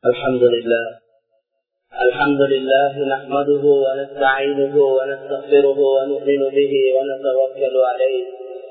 الحمد لله الحمد لله نحمده ونستعينه ونستغفره ونؤمن به ونتوكل عليه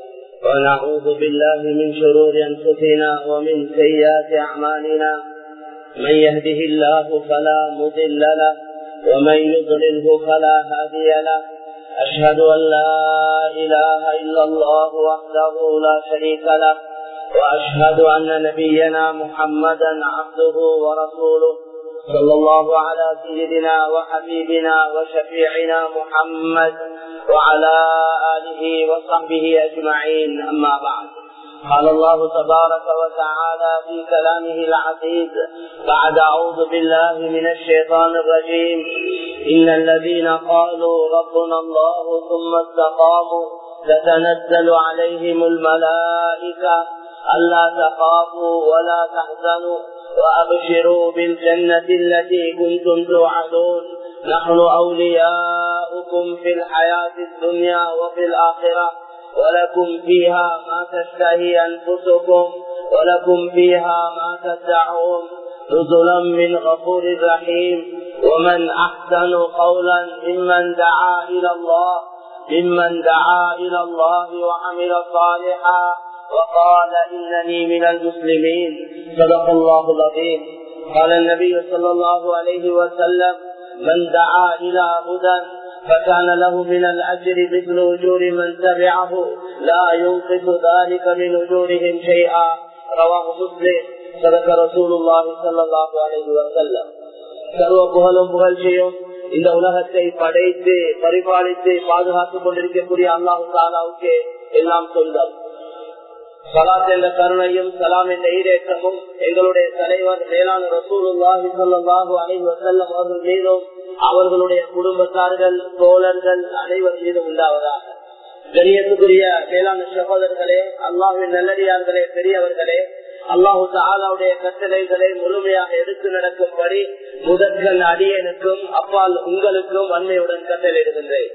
ونعوذ بالله من شرور انفسنا ومن سيئات اعمالنا من يهده الله فلا مضل له ومن يضلله فلا هادي له اشهد ان لا اله الا الله وحده لا شريك له واشهد ان نبينا محمدا عبده ورسوله صلى الله على سيدنا وحبيبنا وشفيعنا محمد وعلى اله وصحبه اجمعين اما بعد قال الله تبارك وتعالى في كلامه العزيز بعد اعوذ بالله من الشيطان الرجيم ان الذين قالوا ربنا الله ثم استقاموا تتنزل عليهم الملائكه ألا تخافوا ولا تحزنوا وأبشروا بالجنة التي كنتم توعدون نحن أولياؤكم في الحياة الدنيا وفي الآخرة ولكم فيها ما تشتهي أنفسكم ولكم فيها ما تدعون نزلا من غفور رحيم ومن أحسن قولا ممن دعا إلى الله ممن دعا إلى الله وعمل صالحا وقال إنني من المسلمين صدق الله العظيم قال النبي صلى الله عليه وسلم من دعا إلى هدى فكان له من الأجر مثل أجور من تبعه لا ينقص ذلك من أجورهم شيئا رواه مسلم صدق رسول الله صلى الله عليه وسلم சர்வ புகழும் புகழ்ச்சியும் இந்த உலகத்தை படைத்து பரிபாலித்து பாதுகாத்துக் கொண்டிருக்கக்கூடிய அல்லாஹு தாலாவுக்கு எல்லாம் சொந்தம் சலாத் என்ற கருணையும் சலாம் என்ற ஈரேற்றமும் எங்களுடைய தலைவர் மேலான ரசூலுல்லாஹி ஸல்லல்லாஹு அலைஹி வஸல்லம் அவர்கள் மீதும் அவர்களுடைய குடும்பத்தார்கள் தோழர்கள் அனைவர் மீதும் உண்டாவதாக கணியத்துக்குரிய மேலான சகோதரர்களே அல்லாஹின் நல்லடியார்களே பெரியவர்களே அல்லாஹு தாலாவுடைய கட்டளைகளை முழுமையாக எடுத்து நடக்கும்படி முதற்கல் அடியனுக்கும் அப்பால் உங்களுக்கும் வன்மையுடன் கட்டளையிடுகின்றேன்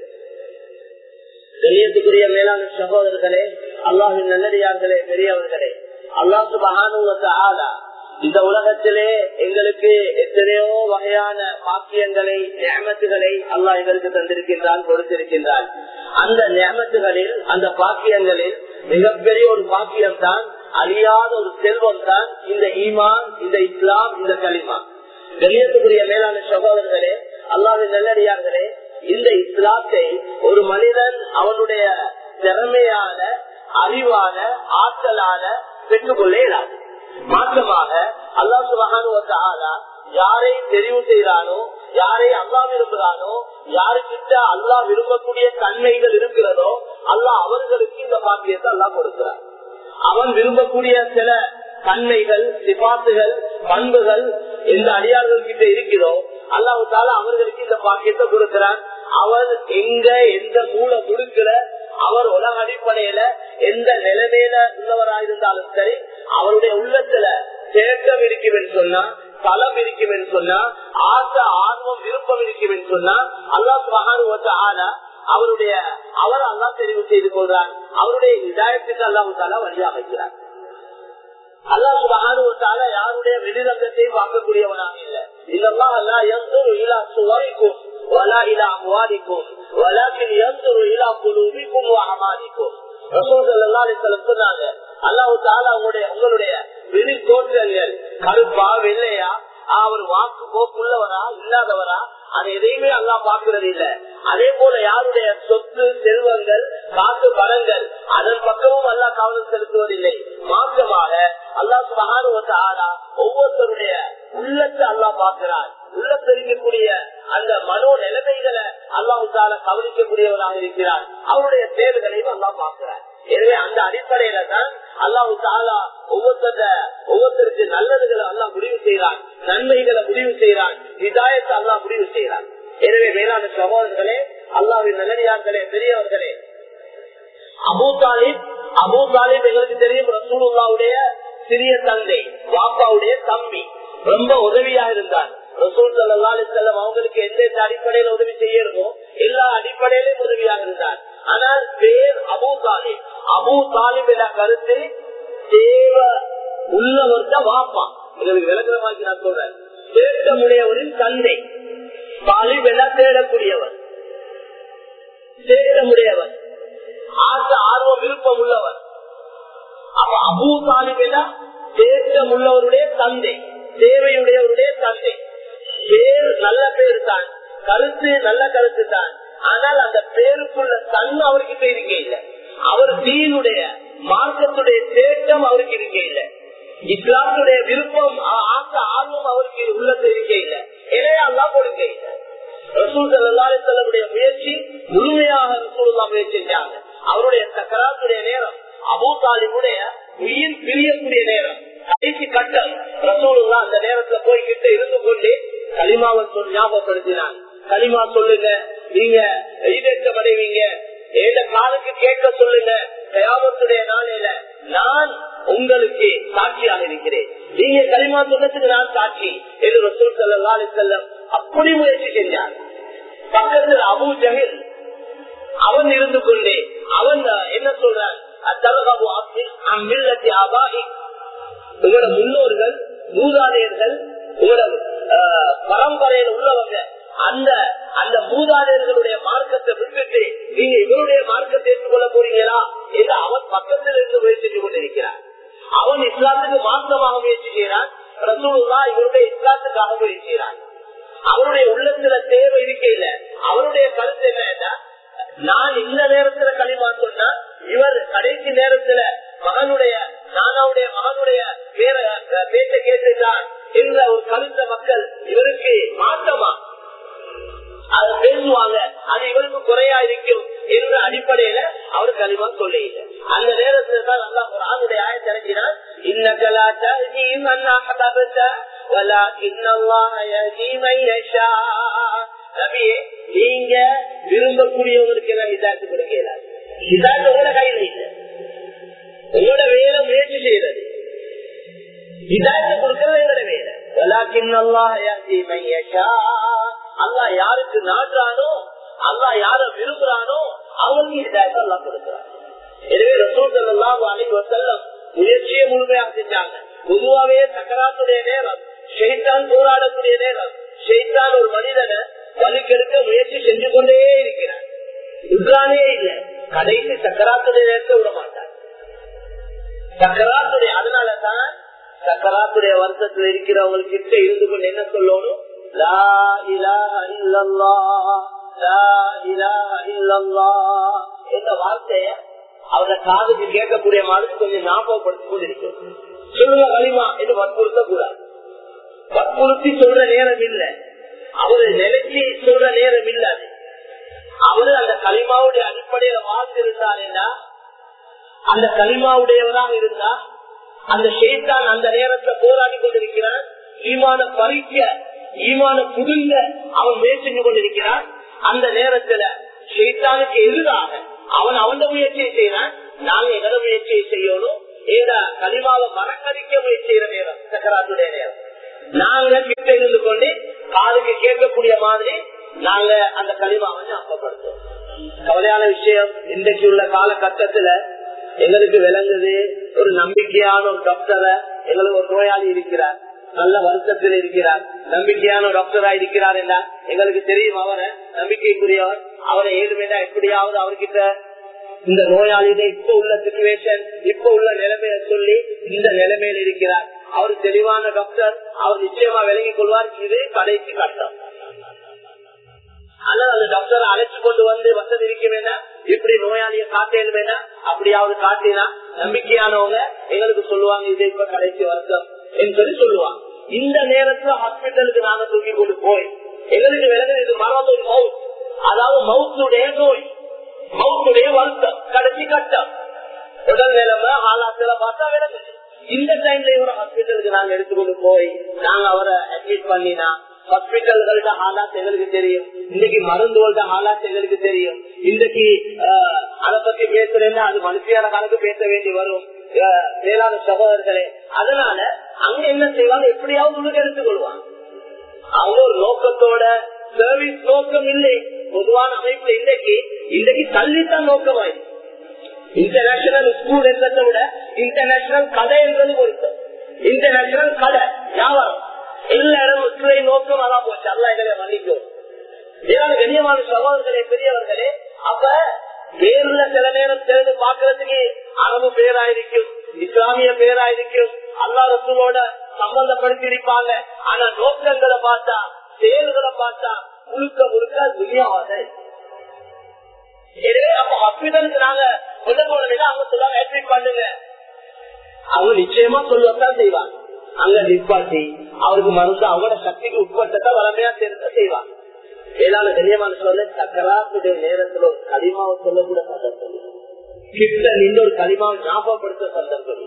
கண்ணியத்துக்குரிய மேலான சகோதரர்களே அல்லாஹின் நல்லடியார்களே பெரியவர்களே அல்லாஹு மகானுவத்த இந்த உலகத்திலே எங்களுக்கு எத்தனையோ வகையான பாக்கியங்களை நியமத்துகளை அல்லாஹ் எங்களுக்கு தந்திருக்கின்றான் கொடுத்திருக்கின்றான் அந்த நியமத்துகளில் அந்த பாக்கியங்களில் மிகப்பெரிய ஒரு பாக்கியம் தான் அழியாத ஒரு செல்வம் தான் இந்த ஈமான் இந்த இஸ்லாம் இந்த களிமா கண்ணியத்துக்குரிய மேலான சகோதரர்களே அல்லாவின் நல்லடியார்களே இந்த இஸ்லாத்தை ஒரு மனிதன் அவனுடைய திறமையான அறிவான ஆற்றலான பெற்றுக்கொள்ள இயலாது மாற்றமாக அல்லா சுபகான யாரை தெரிவு செய்யறானோ யாரை அல்லா விரும்புகிறானோ யாருக்கிட்ட அல்லா விரும்பக்கூடிய தன்மைகள் இருக்கிறதோ அல்லா அவர்களுக்கு இந்த பாக்கியத்தை அல்லா கொடுக்கிறார் அவன் விரும்பக்கூடிய சில தன்மைகள் சிபாத்துகள் பண்புகள் எந்த அடியார்கள் கிட்ட இருக்கிறோ அல்லாஹு தாலா அவர்களுக்கு இந்த பாக்கியத்தை கொடுக்கிறான் அவர் எங்க எந்த மூல முழுக்கிற அவர் உலக அடிப்படையில எந்த நிலைமையில உள்ளவராக இருந்தாலும் சரி அவருடைய உள்ளத்துல தேக்கம் இருக்கும் என்று சொன்னா தளம் இருக்கும் என்று சொன்னா ஆசை ஆர்வம் விருப்பம் இருக்கும் என்று சொன்னா அல்லாஹ் மகானுவத்த ஆனா அவருடைய அவர் அல்லா தெரிவு செய்து கொள்றார் அவருடைய இதாயத்துக்கு அல்லாஹு தாலா வழி அமைக்கிறார் அல்லா சுபகானுவத்தால யாருடைய வெளிரங்கத்தையும் வாங்கக்கூடியவனாக இல்லை இதெல்லாம் அல்லா எந்த இலா சுவரைக்கும் ولا الى اموالكم ولكن ينظر الى قلوبكم واعمالكم சொன்னாங்க அல்லாஹு தாலா உங்களுடைய உங்களுடைய வெளி தோற்றங்கள் கருப்பா வெள்ளையா அவர் வாக்கு போக்குள்ளவரா இல்லாதவரா அது எதையுமே அல்லா பாக்குறது இல்ல அதே போல யாருடைய சொத்து செல்வங்கள் காட்டு பலங்கள் அதன் பக்கமும் அல்லா கவனம் செலுத்துவதில்லை மாற்றமாக அல்லா சுபகானுவத்த ஆளா ஒவ்வொருத்தருடைய உள்ளத்தை அல்லா பார்க்கிறார் உள்ளத்திருக்கக்கூடிய அந்த மனோ நிலைமைகளை அல்லாஹு தால கவனிக்கக்கூடியவராக இருக்கிறார் அவருடைய தேவைகளையும் அல்லா பார்க்கிறார் எனவே அந்த அடிப்படையில தான் அல்லாஹு தாலா ஒவ்வொருத்த ஒவ்வொருத்தருக்கு நல்லதுகளை அல்லா முடிவு செய்யறான் நன்மைகளை முடிவு செய்யறான் இதாயத்தை அல்லா முடிவு செய்யறான் எனவே மேலான சகோதரர்களே அல்லாவின் நல்லடியார்களே பெரியவர்களே அபூ தாலிப் அபூ தாலிப் எங்களுக்கு தெரியும் ரசூலுல்லாவுடைய சிறிய தந்தை பாப்பாவுடைய தம்பி ரொம்ப உதவியா இருந்தார் ரசூல் சல்லா செல்லம் அவங்களுக்கு எந்த அடிப்படையில உதவி செய்யணுமோ எல்லா அடிப்படையிலும் உதவியாக இருந்தார் ஆனால் பேர் அபு தாலிப் அபு தாலிப் என்ற கருத்து தேவ உள்ளவர் தான் வாப்பா உங்களுக்கு விளக்கமாக்கி நான் சொல்றேன் தந்தை தாலிப் எல்லாம் தேடக்கூடியவர் தேடமுடையவர் ஆசை ஆர்வம் விருப்பம் உள்ளவர் அப்ப அபூ தாலிப் எல்லாம் தேட்டம் உள்ளவருடைய தந்தை தேவையுடையவருடைய தந்தை பேர் நல்ல பேர் தான் கருத்து நல்ல கருத்து தான் ஆனால் அந்த பேருக்குள்ள தன்மை அவர்கிட்ட இருக்க இல்லை அவர் தீனுடைய மார்க்கத்துடைய தேட்டம் அவருக்கு இருக்க இல்லை இஸ்லாத்துடைய விருப்பம் ஆசை ஆர்வம் அவருக்கு உள்ளத்தில் இருக்க இல்லை எனவே அல்லா கொடுக்க இல்லை ரசூலுடைய முயற்சி முழுமையாக ரசூலுல்லா முயற்சி செஞ்சாங்க அவருடைய சக்கராத்துடைய நேரம் அபூ தாலிபுடைய உயிர் பிரியக்கூடிய நேரம் கடைசி கட்டம் ரசூலுல்லா அந்த நேரத்துல போய் கிட்ட இருந்து கொண்டு களிமாவை சொல்லி ஞாபகப்படுத்தினான் களிமா சொல்லுங்க நீங்க ஈடேற்றமடைவீங்க ஏத காலுக்கு கேட்க சொல்லுங்க கயாமத்துடைய நாளையில நான் உங்களுக்கு சாட்சியாக இருக்கிறேன் நீங்க களிமா சொன்னதுக்கு நான் சாட்சி என்று ரசூல் சல்லா செல்லம் அப்படி முயற்சி செஞ்சார் பக்கத்தில் அபு ஜஹில் அவன் இருந்து கொண்டே அவன் என்ன சொல்றான் உங்களோட முன்னோர்கள் மூதாதையர்கள் உங்களோட பரம்பரையில் உள்ளவங்க அந்த அந்த மூதாதையர்களுடைய மார்க்கத்தை விட்டுட்டு நீங்க இவருடைய மார்க்கத்தை ஏற்றுக்கொள்ள போறீங்களா என்று அவன் பக்கத்தில் இருந்து முயற்சி செஞ்சு கொண்டிருக்கிறான் அவன் இஸ்லாத்துக்கு மாற்றமாக முயற்சி செய்யறான் ரசூலுல்லா இவருடைய இஸ்லாத்துக்காக முயற்சி செய்யறான் அவருடைய உள்ளத்துல தேவை இருக்கையில அவருடைய கருத்து என்ன நான் இந்த நேரத்துல களிமா சொன்னா இவர் கடைசி நேரத்துல மகனுடைய நானாவுடைய மகனுடைய பேர பேச்ச கேட்டுட்டான் என்ற ஒரு கருத்த மக்கள் இவருக்கு மாற்றமா அதை பேசுவாங்க அது இவருக்கு குறையா இருக்கும் என்ற அடிப்படையில அவர் களிமா சொல்ல அந்த நேரத்துல தான் நல்லா ஒரு ஆணுடைய ஆய திறக்கிறார் இன்னகலா நபியே நீங்க விரும்பக்கூடியவங்களுக்கு எல்லாம் இதாக்கு கொடுக்கல இதாக்கு உங்களோட கையில இல்லை உங்களோட வேலை முயற்சி செய்யறது இதாக்கு கொடுக்கறது எங்களோட வேலை அல்லா யாருக்கு நாடுறானோ அல்லா யார விரும்புறானோ அவங்களுக்கு இதாக்கு எல்லாம் கொடுக்கிறான் எனவே ரசூல் எல்லாம் அனைவ செல்லம் முயற்சியை முழுமையாக செஞ்சாங்க பொதுவாவே சக்கராத்துடைய நேரம் ஷெய்தான் போராடக்கூடிய நேரம் ஷெய்தான் ஒரு மனிதனை வலுக்கெடுக்க முயற்சி செஞ்சு கொண்டே இருக்கிறார் இஸ்லாமே இல்லை கடைசி சக்கராத்துடைய நேரத்தை விட மாட்டார் சக்கராத்துடைய அதனாலதான் சக்கராத்துடைய வருஷத்துல இருக்கிறவங்க கிட்ட இருந்து கொண்டு என்ன சொல்லணும் லா இலாஹ இல்லல்லாஹ் லா இலாஹ இல்லல்லாஹ் என்ற வார்த்தைய அவரை காதுக்கு கேட்கக்கூடிய மாதிரி கொஞ்சம் ஞாபகப்படுத்தி கொண்டிருக்கும் சொல்லுங்க களிமா என்று வற்புறுத்த கூடாது வற்புறுத்தி சொல்ற நேரம் இல்ல அவரு நினைச்சு சொல்ற நேரம் இல்ல அது அவரு அந்த களிமாவுடைய அடிப்படையில வாழ்ந்திருந்தாருன்னா அந்த களிமாவுடையவராக இருந்தா அந்த ஷெய்தான் அந்த நேரத்தை போராடி கொண்டிருக்கிறான் ஈமான பறிக்க ஈமான புதுங்க அவன் முயற்சி கொண்டிருக்கிறான் அந்த நேரத்துல ஷெய்தானுக்கு எதிராக அவன் அவன் முயற்சியை செய்யறான் நாங்க எகத முயற்சியை செய்யணும் ஏதா களிமாவை மறக்கடிக்க முயற்சி செய்யற நேரம் சக்கராத்துடைய நேரம் நாங்க கிட்ட இருந்து கொண்டு காதுக்கு கேட்கக்கூடிய மாதிரி நாங்க அந்த களிமாவை ஞாபகப்படுத்துவோம் கவலையான விஷயம் இன்றைக்கு உள்ள காலகட்டத்துல எங்களுக்கு விளங்குது ஒரு நம்பிக்கையான ஒரு டாக்டரை எங்களுக்கு ஒரு நோயாளி இருக்கிறார் நல்ல வருத்தத்தில் இருக்கிறார் நம்பிக்கையான டாக்டரா இருக்கிறார் என்ன எங்களுக்கு தெரியும் அவரை நம்பிக்கைக்குரியவர் அவரை ஏழுமேடா எப்படியாவது அவர்கிட்ட இந்த நோயாளியில இப்ப உள்ள சிச்சுவேஷன் இப்ப உள்ள நிலைமையை சொல்லி இந்த நிலைமையில் இருக்கிறார் அவர் தெளிவான டாக்டர் அவர் நிச்சயமா விளங்கிக் கொள்வார் இது கடைசி கட்டம் ஆனா அந்த டாக்டர் அழைச்சு கொண்டு வந்து வசதி இருக்க வேண்டாம் இப்படி நோயாளிய காட்டேன் வேண்டாம் அப்படியாவது காட்டினா நம்பிக்கையானவங்க எங்களுக்கு சொல்லுவாங்க இது இப்ப கடைசி வருஷம் என்று சொல்லி சொல்லுவாங்க இந்த நேரத்துல ஹாஸ்பிட்டலுக்கு நாங்க தூக்கி கொண்டு போய் எங்களுக்கு விலகுது இது மரண மவுத் அதாவது மவுத்துடைய நோய் மவுத்துடைய வருத்தம் கடைசி கட்டம் உடல் நிலைமை ஆளாத்துல பார்த்தா விளங்குது இந்த டைம்ல இவர ஹாஸ்பிட்டலுக்கு நாங்க எடுத்துக்கொண்டு போய் நாங்க அவரை அட்மிட் பண்ணினா ஹாஸ்பிட்டல்களோட ஹாலாத் எங்களுக்கு தெரியும் இன்னைக்கு மருந்துகளோட ஹாலாத் எங்களுக்கு தெரியும் இன்னைக்கு அதை பத்தி பேசுறேன்னா அது மனுஷியான கணக்கு பேச வேண்டி வரும் மேலான சகோதரர்களே அதனால அங்க என்ன செய்வாங்க எப்படியாவது உனக்கு எடுத்துக் கொள்வாங்க அவங்க ஒரு நோக்கத்தோட சர்வீஸ் நோக்கம் இல்லை பொதுவான அமைப்பு இன்றைக்கு இன்றைக்கு கல்வித்தான் நோக்கமாயிருக்கு இன்டர்நேஷனல் ஸ்கூல் என்றதை விட இன்டர்நேஷனல் கடை என்றது பொருத்தம் இன்டர்நேஷனல் கடை வியாபாரம் எல்லா இடம் முஸ்லை நோக்கம் அதான் போச்சு அல்ல எங்களை மன்னிக்கும் ஏதாவது கண்ணியமான சகோதரர்களே பெரியவர்களே அப்ப பேருல சில நேரம் சேர்ந்து பாக்குறதுக்கு அரபு பேராயிருக்கும் இஸ்லாமிய பேராயிருக்கும் அல்லா ரசூலோட சம்பந்தப்படுத்தி இருப்பாங்க ஆனா நோக்கங்களை பார்த்தா செயல்களை பார்த்தா முழுக்க முழுக்க துணியாவாத எனவே அப்ப ஹாஸ்பிட்டலுக்கு நாங்க சொல்ல போனதுன்னா அவங்க சொல்லுவாங்க அட்மிட் பண்ணுங்க அவங்க நிச்சயமா சொல்லத்தான் செய்வாங்க அங்க நிப்பாட்டி அவருக்கு மருந்து அவங்களோட சக்திக்கு உட்பட்டதான் வளமையா சேர்ந்து செய்வாங்க ஏதாவது கண்ணியமான சொல்ல சக்கராத்துடைய நேரத்தில் ஒரு களிமாவை சொல்லக்கூட சந்தர்ப்பம் கிட்ட நின்று ஒரு களிமாவை ஞாபகப்படுத்த சந்தர்ப்பம்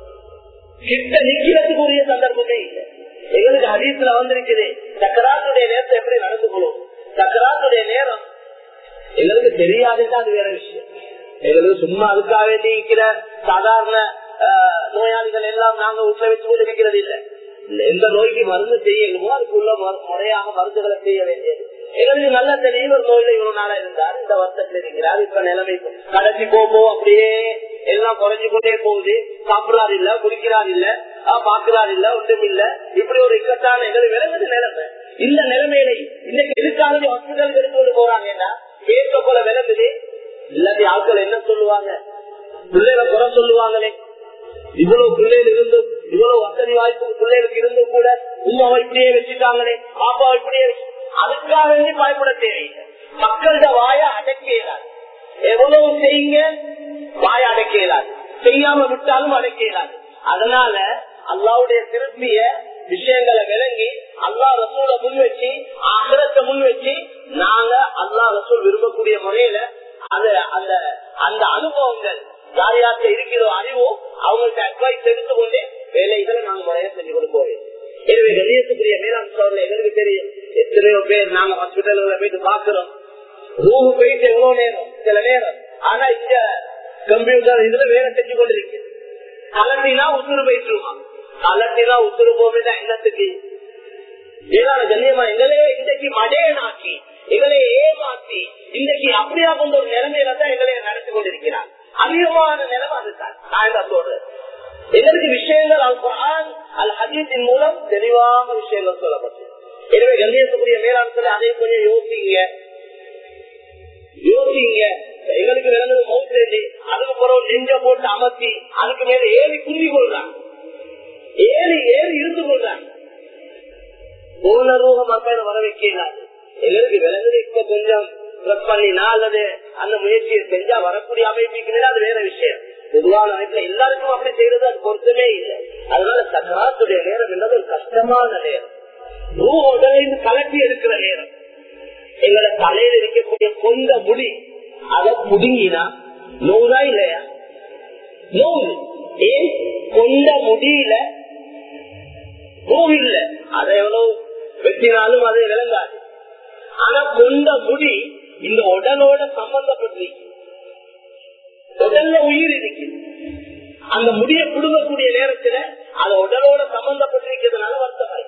கிட்ட நிக்கிறதுக்கு உரிய சந்தர்ப்பமே இல்லை எங்களுக்கு ஹதீஸ்ல வந்திருக்குது சக்கராத்துடைய நேரத்தை எப்படி நடந்து கொள்ளும் சக்கராத்துடைய நேரம் எங்களுக்கு தெரியாதுன்னா அது வேற விஷயம் எங்களுக்கு சும்மா அதுக்காக வேண்டி இருக்கிற சாதாரண நோயாளிகள் எல்லாம் நாங்க வீட்டுல வச்சு கொண்டு இருக்கிறது இல்லை எந்த நோய்க்கு மருந்து செய்யணுமோ அதுக்குள்ள முறையாக மருந்துகளை செய்ய வேண்டியது எங்களுக்கு நல்ல தெரியும் ஒரு நோயில இவ்வளவு நாளா இருந்தார் இந்த வருஷத்துல இருக்கிறார் இப்ப நிலைமை கடைசி போகும் அப்படியே எல்லாம் குறைஞ்சு கொண்டே போகுது சாப்பிடாரு இல்ல குடிக்கிறார் இல்ல பாக்குறாரு இல்ல ஒன்றும் இல்ல இப்படி ஒரு இக்கட்டான எங்களுக்கு விளங்குது நிலைமை இந்த நிலைமையில இன்னைக்கு எதுக்காக ஹாஸ்பிட்டலுக்கு எடுத்து கொண்டு போறாங்கன்னா கேட்க போல விளங்குது இல்லாட்டி ஆட்கள் என்ன சொல்லுவாங்க பிள்ளைகளை குறை சொல்லுவாங்களே இவ்வளவு பிள்ளைகள் இருந்தும் இவ்வளவு வசதி வாய்ப்பு பிள்ளைகளுக்கு இருந்தும் கூட உமாவை இப்படியே வச்சுட்டாங்களே பாப்பாவை இப்படியே அதுக்காக வேண்டி பயப்பட தேவையில்லை மக்களோட வாய அடக்கிறார் எவ்வளவு செய்யுங்க வாய அடக்கிறார் செய்யாம விட்டாலும் அடக்கிறார் அதனால அல்லாவுடைய திருப்பிய விஷயங்களை விளங்கி அல்லா ரசூல முன் வச்சு ஆகரத்தை முன் வச்சு நாங்க அல்லா ரசூல் விரும்பக்கூடிய முறையில அது அந்த அந்த அனுபவங்கள் யார் யார்கிட்ட இருக்கிறோ அறிவோ அவங்கள்ட்ட அட்வைஸ் எடுத்துக்கொண்டே வேலைகளை நாங்க முறையா செஞ்சு கொடுப்போம் எனவே கணியத்துக்குரிய மேலாண் சோழல எங்களுக்கு தெரியும் எத்தனையோ பேர் நாங்க ஹாஸ்பிட்டல்களை போயிட்டு பாக்குறோம் ரூமு போயிட்டு எவ்வளவு நேரம் சில நேரம் ஆனா இங்க கம்ப்யூட்டர் இதுல வேலை செஞ்சு கொண்டிருக்கு கலட்டினா உசுறு போயிட்டுருவான் கலட்டினா உசுறு போகுதா என்னத்துக்கு ஏதான கண்ணியமா எங்களே இன்றைக்கு மடையனாக்கி எங்களை ஏமாத்தி இன்றைக்கு அப்படியா கொண்ட ஒரு நிலைமையில தான் எங்களை நடத்தி கொண்டிருக்கிறார் அதிகமான நிலைமை அதுதான் நான் என்ன சொல்றேன் எங்களுக்கு விஷயங்கள் அல் குரான் அல் ஹதீஸின் மூலம் தெளிவான விஷயங்கள் சொல்லப்பட்டு எனவே கண்ணியத்துக்குரிய மேலாண்மை அதை கொஞ்சம் யோசிங்க யோசிங்க எங்களுக்கு விளங்குது மௌத்தேஜி அதுக்கு பிறகு நெஞ்ச போட்டு அமர்த்தி அதுக்கு மேல ஏறி குந்தி கொள்றான் ஏறி ஏறி இருந்து கொள்றான் பூர்ணரூக மக்களை வர வைக்கிறார் எங்களுக்கு விளங்குது இப்ப கொஞ்சம் ப்ரெஸ் பண்ணினா அல்லது அந்த முயற்சியை செஞ்சா வரக்கூடிய அமைப்பிக்கிறதா அது வேற விஷயம் பொதுவான அமைப்புல எல்லாருக்கும் அப்படி செய்யறது அது பொருத்தமே இல்லை அதனால சக்கராத்துடைய நேரம் என்றது ஒரு கஷ்டமான நேரம் ரூ உடலிருந்து கலட்டி எடுக்கிற நேரம் எங்களோட தலையில இருக்கக்கூடிய கொண்ட முடி அதை புடுங்கினா நோவுதா இல்லையா நோவு ஏன் கொண்ட முடியில நோவு இல்ல அதை எவ்வளவு வெட்டினாலும் அதை விளங்காது ஆனா கொண்ட முடி இந்த உடலோட சம்பந்தப்பட்டிருக்கு உடல்ல உயிர் இருக்கு அந்த முடிய புடுங்கக்கூடிய நேரத்துல அது உடலோட சம்பந்தப்பட்டிருக்கிறதுனால வருத்தமாய்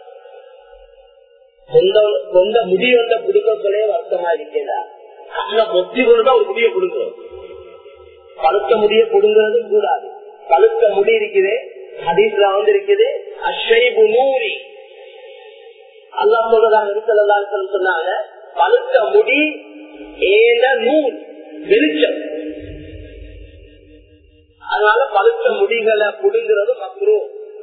கொண்ட முடி வந்த புடுங்கங்களே வருத்தமா இருக்கிறதா கண்ண பொத்தி கொண்டுதான் ஒரு முடிய புடுங்குறோம் பழுத்த முடிய புடுங்கிறது கூடாது பழுத்த முடி இருக்குது ஹதீஸ்ல வந்து இருக்குது அஷைபு நூறி அல்லா சொல்றதாக இருக்கலான்னு சொன்னாங்க பழுத்த முடி ஏன நூல் வெளிச்சம் அதனால பழுத்த முடிகளை புடுங்கிறது மக்ரூ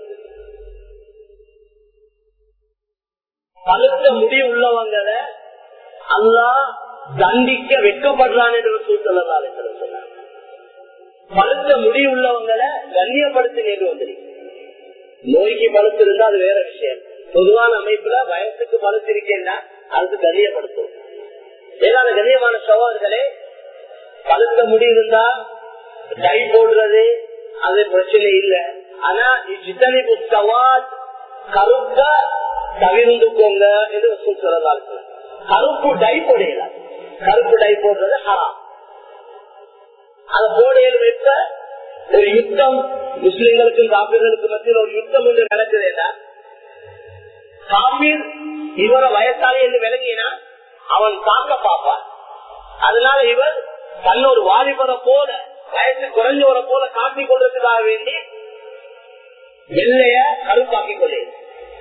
பழுத்த முடி உள்ளவங்களை அல்லா தண்டிக்க வெட்கப்படுறான் என்று சூழ்நிலை சொன்னாங்க பழுத்த முடி உள்ளவங்களை கண்ணியப்படுத்தி நேரு வந்திருக்கு நோய்க்கு பழுத்து இருந்தா அது வேற விஷயம் பொதுவான அமைப்புல வயசுக்கு பழுத்து இருக்கேன்னா அதுக்கு கண்ணியப்படுத்தும் ஏதாவது கண்ணியமான சவால்களே பழுத்த முடி இருந்தா டை போடுறது அது பிரச்சனை இல்லை ஆனா இத்தனை புத்தவாத் கருப்ப தவிர்ந்துக்கோங்க என்று சொல்லலாம் கருப்பு டை போடையில கருப்பு டை போடுறது ஹராம் அது போடையில் வைத்த ஒரு யுத்தம் முஸ்லிம்களுக்கும் காப்பீர்களுக்கும் மத்தியில் ஒரு யுத்தம் ஒன்று நடக்குதுன்னா காப்பீர் இவரை வயசாளி என்று விளங்கினா அவன் தாக்க பார்ப்பான் அதனால இவர் தன்னொரு வாலிபரை போல வயசு குறைஞ்சவரை போல காட்டிக் கொள்றதுக்காக வேண்டி வெள்ளைய கருப்பாக்கி கொள்ளு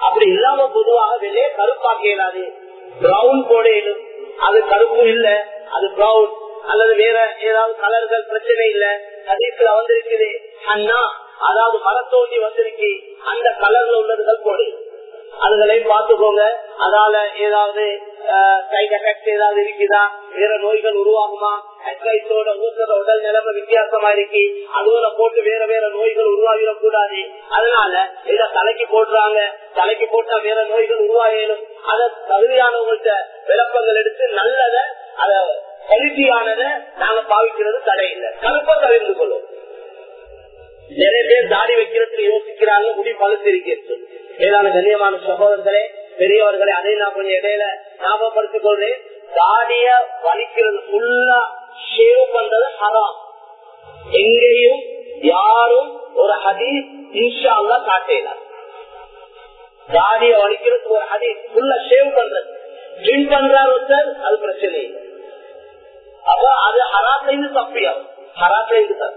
அப்படி இல்லாம பொதுவாக வெளியே கருப்பாக்க இயலாது பிரவுன் போட இயலும் அது கருப்பு இல்ல அது பிரவுன் அல்லது வேற ஏதாவது கலர்கள் பிரச்சனை இல்ல கதீசுல வந்திருக்குது அண்ணா அதாவது மரத்தோண்டி வந்திருக்கு அந்த கலர்ல உள்ளதுகள் போடு அதுகளையும் பார்த்துக்கோங்க அதால ஏதாவது சைட் எஃபெக்ட் ஏதாவது இருக்குதா வேற நோய்கள் உருவாகுமா எக்ஸைஸோட ஊசுற உடல் நிலைமை வித்தியாசமா இருக்கு அதுவரை போட்டு வேற வேற நோய்கள் உருவாகிடக் கூடாது அதனால இத தலைக்கு போடுறாங்க தலைக்கு போட்டா வேற நோய்கள் உருவாகிடும் அத தகுதியானவங்கள்ட்ட விளப்பங்கள் எடுத்து நல்லத அத குவாலிட்டியானத நாங்க பாவிக்கிறது தடையில்லை கருப்பை தவிர்த்து கொள்ளும் நிறைய பேர் தாடி வைக்கிறதுக்கு யோசிக்கிறாங்க முடி பழுத்து இருக்கிறது ஏதான கண்ணியமான சகோதரர்களே பெரியவர்களே அதை நான் கொஞ்சம் இடையில ஞாபகப்படுத்திக் கொள்றேன் தாடிய வலிக்கிறது ஃபுல்லா ஷேவ் பண்றது ஹராம் எங்கேயும் யாரும் ஒரு ஹதீஸ் இன்ஷா அல்லா காட்டலாம் தாடிய வலிக்கிறது ஒரு ஹதீஸ் ஃபுல்லா ஷேவ் பண்றது ட்ரிம் பண்றாரு ஒருத்தர் அது பிரச்சனை இல்லை அப்ப அது ஹராத்துல இருந்து தப்பியாகும் ஹராத்துல இருந்து தப்பி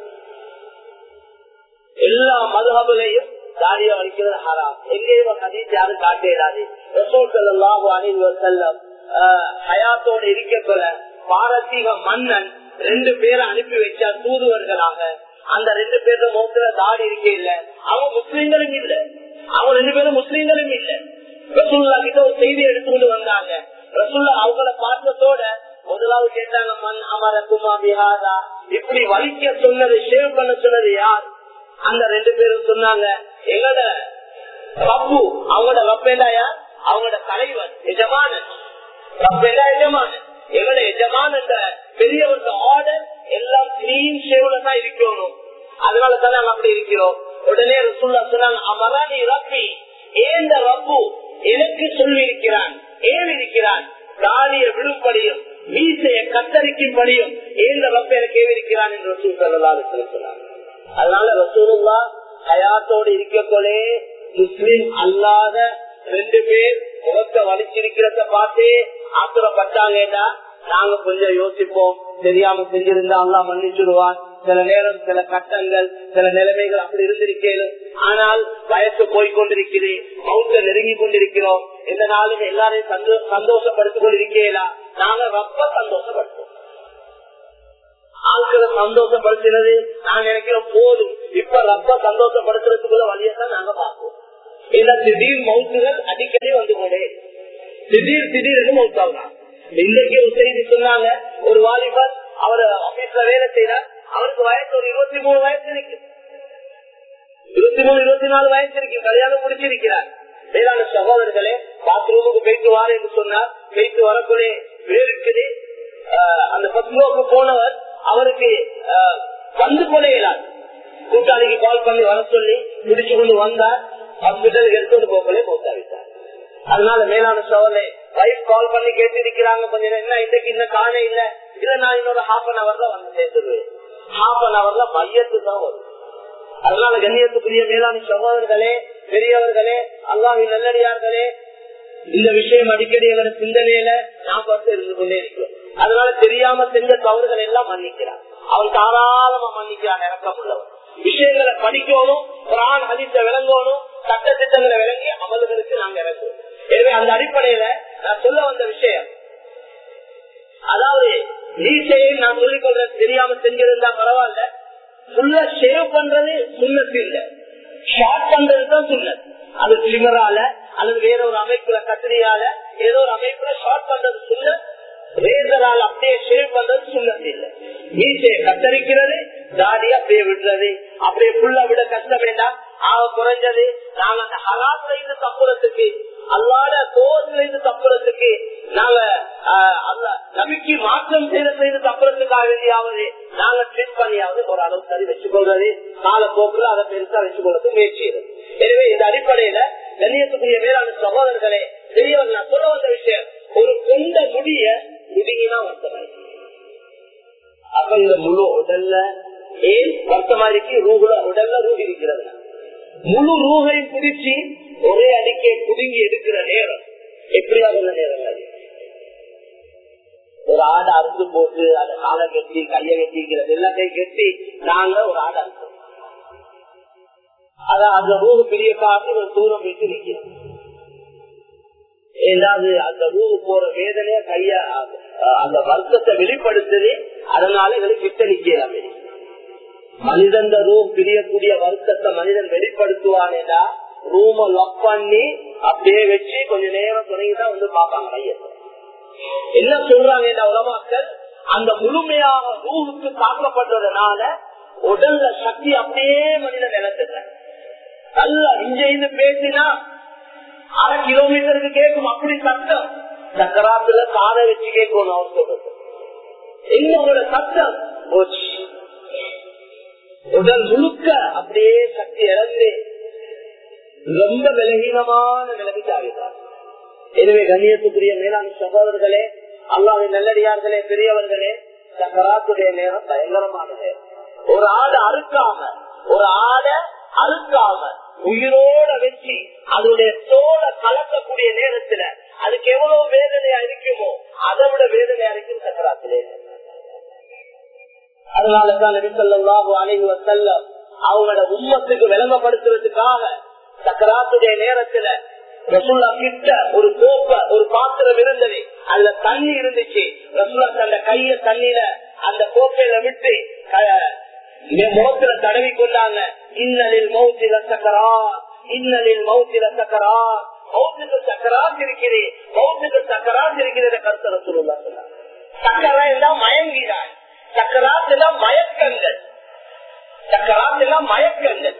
எல்லா மதுஹபுலையும் தாடிய வலிக்கிறது ஹராம் எங்கேயும் ஹதீஸ் யாரும் காட்டிடாது ரசூல் சல்லாஹூ அணில் செல்லம் ஹயாத்தோட இருக்கக்குள்ள பாரசீக மன்னன் ரெண்டு பேரை அனுப்பி வச்சா தூதுவர்களாக அந்த ரெண்டு பேரும் மோக்கிற தாடி இருக்க இல்ல அவங்க முஸ்லீம்களும் இல்ல அவங்க ரெண்டு பேரும் முஸ்லீம்களும் இல்ல ரசூல்லா கிட்ட ஒரு செய்தி எடுத்துக்கிட்டு வந்தாங்க ரசூல்லா அவங்கள பார்த்ததோட முதலாவது கேட்டாங்க மண் அமர குமா பிஹாரா இப்படி வலிக்க சொன்னது ஷேவ் பண்ண சொன்னது யார் அந்த ரெண்டு பேரும் சொன்னாங்க எங்களோட ரப்பு அவங்களோட ரப்பேண்டா யார் அவங்களோட தலைவர் எஜமானன் ரப்பேண்டா எஜமானன் எங்களோட எஜமான பெரியவங்க ஆர்டர் எல்லாம் கிளீன் ஷேவ்ல தான் இருக்கணும் அதனால தான் நாங்க அப்படி இருக்கிறோம் உடனே ரசூல்லா சொன்னாங்க அமரானி ரப்பி ஏந்த ரப்பு எனக்கு சொல்லி இருக்கிறான் ஏன் இருக்கிறான் தாலிய விழும்படியும் மீசைய கத்தரிக்கும்படியும் ஏந்த ரப்ப எனக்கு ஏவிருக்கிறான் என்று ரசூல் சல்லாது சொன்னாங்க அதனால ரசூலுல்லா ஹயாத்தோடு இருக்கக்கொள்ளே முஸ்லிம் அல்லாத ரெண்டு பேர் முகத்தை வலிச்சிருக்கிறத பார்த்து ஆத்திரப்பட்டாங்கன்னா நாங்க கொஞ்சம் யோசிப்போம் தெரியாம செஞ்சிருந்தா அல்லா மன்னிச்சுடுவான் சில நேரம் சில கட்டங்கள் சில நிலைமைகள் அப்படி இருந்திருக்கேன் ஆனால் வயசு போய்கொண்டிருக்குது மவுத்த நெருங்கி கொண்டிருக்கிறோம் எந்த நாளும் எல்லாரையும் சந்தோஷப்படுத்திக் கொண்டிருக்கீங்களா நாங்க ரொம்ப சந்தோஷப்படுத்தோம் ஆட்களை சந்தோஷப்படுத்தினது நாங்க நினைக்கிறோம் போதும் இப்ப ரப்ப சந்தோஷப்படுத்துறதுக்குள்ள வழியத்தான் நாங்க பார்ப்போம் இந்த திடீர் மவுத்துகள் அடிக்கடி வந்து கொண்டே திடீர் திடீர்னு மவுத்தாங்க இன்னைக்கு ஒரு செய்தி சொன்னாங்க ஒரு வாலிபர் அவர் ஆபீஸ்ல வேலை செய்யறார் அவருக்கு வயசு ஒரு இருபத்தி மூணு வயசு இருக்கு இருபத்தி மூணு இருபத்தி நாலு வயசு இருக்கு கல்யாணம் முடிச்சிருக்கிறார் வேளாண் சகோதரர்களே பாத்ரூமுக்கு போயிட்டு வாரு என்று சொன்னார் போயிட்டு வரக்குள்ளே வேறுக்குது அந்த பத்மோக்கு போனவர் அவருக்கு வந்து கொள்ள இயலாது கூட்டாளிக்கு கால் பண்ணி வர சொல்லி முடிச்சு கொண்டு வந்தார் ஹாஸ்பிட்டலுக்கு எடுத்துட்டு போகலே போட்டாவிட்டார் அதனால மேலான சோதனை வைஃப் கால் பண்ணி கேட்டிருக்கிறாங்க கொஞ்சம் என்ன இன்னைக்கு இன்னும் காண இல்ல இல்ல நான் இன்னொரு ஹாஃப் அன் அவர்ல வந்து சேர்த்துருவேன் ஹாஃப் அன் அவர்ல மையத்து தான் வரும் அதனால கண்ணியத்துக்குரிய மேலான சகோதரர்களே பெரியவர்களே அல்லாவின் நல்லடியார்களே இந்த விஷயம் அடிக்கடி எங்களோட சிந்தனையில நாம் பார்த்து இருந்து கொண்டே இருக்கிறோம் அதனால தெரியாம செஞ்ச தவறுகள் எல்லாம் மன்னிக்கிறான் அவன் தாராளமா மன்னிக்கிறான் இறக்கம் உள்ளவன் விஷயங்களை படிக்கணும் குரான் ஹதீஸ விளங்கணும் சட்ட திட்டங்களை விளங்கி அமல்களுக்கு நாங்க இறங்குவோம் எனவே அந்த அடிப்படையில நான் சொல்ல வந்த விஷயம் அதாவது நீச்சையை நான் சொல்லிக் கொள்றது தெரியாம செஞ்சிருந்தா பரவாயில்ல ஃபுல்லா ஷேவ் பண்றது சுண்ணத்து இல்ல ஷார்ட் பண்றது தான் சுண்ணத் அது சிமரால அல்லது வேற ஒரு அமைப்புல கத்திரியால ஏதோ ஒரு அமைப்புல ஷார்ட் பண்றது சுண்ணத் ரேசரால் அப்படியே ஷேவ் பண்றது சுண்ணத்து இல்ல மீசையை கத்தரிக்கிறது தாடி அப்படியே விடுறது அப்படியே புள்ள விட கஷ்டம் வேண்டாம் ஆக குறைஞ்சது நாங்க அந்த ஹலாத்துல இருந்து தப்புறதுக்கு அல்லாத கோவத்துல இருந்து தப்புறதுக்கு நாங்க நம்பிக்கை மாற்றம் செய்யறது தப்புறதுக்காக வேண்டியாவது நாங்க ட்ரிப் பண்ணியாவது ஒரு அளவு சரி வச்சுக்கொள்றது காலப்போக்கில் அதை பெருசா வச்சுக்கொள்றது முயற்சி எனவே இந்த அடிப்படையில கண்ணியத்துக்குரிய மேலான சகோதரர்களே பெரியவர் நான் சொல்ல வந்த விஷயம் ஒரு கொண்ட முடிய முடியினா வருத்தமாய் அப்ப இந்த முழு உடல்ல ஏன் வருத்தமாதிரிக்கு ரூகுல உடல்ல ரூ இருக்கிறது முழு ரூகையும் பிடிச்சி ஒரே அடிக்கை புடுங்கி எடுக்கிற நேரம் எப்படியாவது உள்ள நேரம் அது ஒரு ஆடை அறுத்து போட்டு அதை காலை கட்டி கையை கட்டிக்கிறது எல்லாத்தையும் கட்டி நாங்க ஒரு ஆடை அறுத்தோம் அத அந்த ரூஹு பெரிய காட்டி ஒரு தூரம் விட்டு நிற்கிறோம் ஏதாவது அந்த ரூவு போற வேதனைய கைய அந்த வருத்தத்தை வெளிப்படுத்துது அதனால எங்களுக்கு கிட்ட நிக்கலாமே மனிதன் ரூ பிரியக்கூடிய வருத்தத்தை மனிதன் வெளிப்படுத்துவானேடா ரூம லாக் பண்ணி அப்படியே வச்சு கொஞ்ச நேரம் தொடங்கிதான் வந்து பார்ப்பாங்க மையத்தை என்ன சொல்றாங்க உலமாக்கள் அந்த முழுமையாக ரூவுக்கு தாக்கப்படுறதுனால உடல்ல சக்தி அப்படியே மனிதன் நிலத்துல நல்லா இங்க இருந்து பேசினா அரை கிலோமீட்டருக்கு கேட்கும் அப்படி சத்தம் சக்கராத்துல காதை வச்சு கேட்கணும் அவர் சொல்றது எங்களோட சத்தம் போச்சு உடல் முழுக்க அப்படியே சக்தி இழந்து ரொம்ப விலகீனமான நிலைமைக்கு ஆகிறார் எனவே கண்ணியத்துக்குரிய மேலாண் சகோதரர்களே அல்லாவின் நல்லடியார்களே பெரியவர்களே சக்கராத்துடைய நேரம் பயங்கரமான நேரம் ஒரு ஆடை அறுக்காம ஒரு ஆடை அறுக்காம உயிரோட வச்சு அதனுடைய தோலை கலக்கக்கூடிய நேரத்துல அதுக்கு எவ்வளவு வேதனையா இருக்குமோ அதை விட வேதனையா இருக்கும் சக்கராத்திலே அதனாலதான் நபிசல்லாஹு அலைஹி வசல்லம் அவங்களோட உம்மத்துக்கு விளங்கப்படுத்துறதுக்காக சக்கராத்துடைய நேரத்துல ரசுல்லா கிட்ட ஒரு கோப்ப ஒரு பாத்திரம் இருந்தது அதுல தண்ணி இருந்துச்சு ரசுல்லா தந்த கைய தண்ணியில அந்த கோப்பையில விட்டு முகத்துல தடவி கொண்டாங்க இன்னலில் மௌத்தில சக்கரா இன்னலில் மௌத்தில சக்கரா மௌத்துக்கு சக்கராத் இருக்கிறேன் மௌத்துக்கு சக்கராத் இருக்கிறத கருத்து ரசூலுல்லா சொன்னாங்க சக்கரா எல்லாம் மயங்கினான் சக்கராத் எல்லாம் மயக்கங்கள் சக்கராத் எல்லாம் மயக்கங்கள்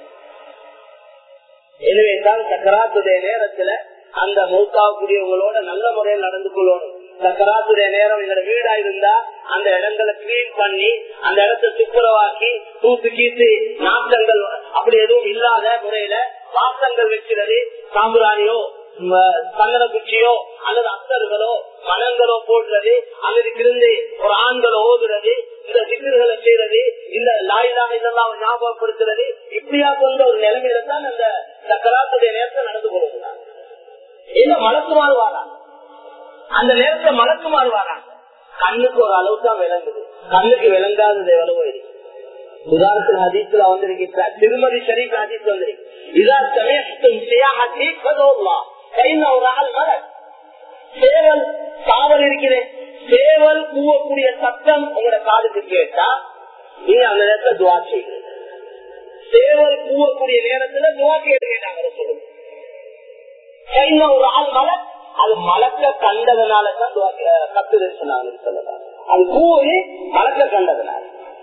எனவே தான் சக்கராத்துடைய நேரத்துல அந்த மௌத்தாவுக்குரியவங்களோட நல்ல முறையில் நடந்து கொள்ளணும் சக்கராத்துடைய நேரம் எங்களோட வீடா இருந்தா அந்த இடங்களை கிளீன் பண்ணி அந்த இடத்தை துப்புரவாக்கி தூத்து கீத்து நாட்டங்கள் அப்படி எதுவும் இல்லாத முறையில வாசங்கள் வைக்கிறது சாம்பிராணியோ சங்கர குச்சியோ அல்லது அத்தர்களோ மனங்களோ போடுறது அல்லது இருந்து ஒரு ஆண்களோ ஓதுறது இந்த சிக்கல்களை செய்யறது இந்த லாயிலாக இதெல்லாம் ஞாபகப்படுத்துறது இப்படியா கொண்ட ஒரு நிலைமையில தான் அந்த சக்கராத்துடைய நேரத்தை நடந்து கொள்கிறாங்க என்ன மலக்குமாறு வாராங்க அந்த நேரத்துல மலக்குமாறு வாராங்க கண்ணுக்கு ஒரு அளவு தான் விளங்குது கண்ணுக்கு விளங்காதது எவ்வளவோ இருக்கு உதாரணத்தில் ஹதீஸ்ல வந்திருக்கிற திருமதி ஷரீப் ஹதீஸ் வந்திருக்கு இதா சமயத்தும் சியாஹத்தி பதோல்லா கையில ஒரு ஆள் மலர் சேவல் காவல் இருக்கிறேன் சேவல் கூவக்கூடிய சத்தம் உங்களோட காதுக்கு கேட்டா நீங்க அந்த நேரத்துல துவா செய்யுங்க சேவல் கூவக்கூடிய நேரத்துல துவா கேட்டுங்க நாங்க சொல்லுங்க கையில ஒரு ஆள் மலர் அது மலக்க கண்டதுனாலதான் கத்துது சொன்னாங்க சொல்லலாம் அது கூவி மலக்க கண்டதுனால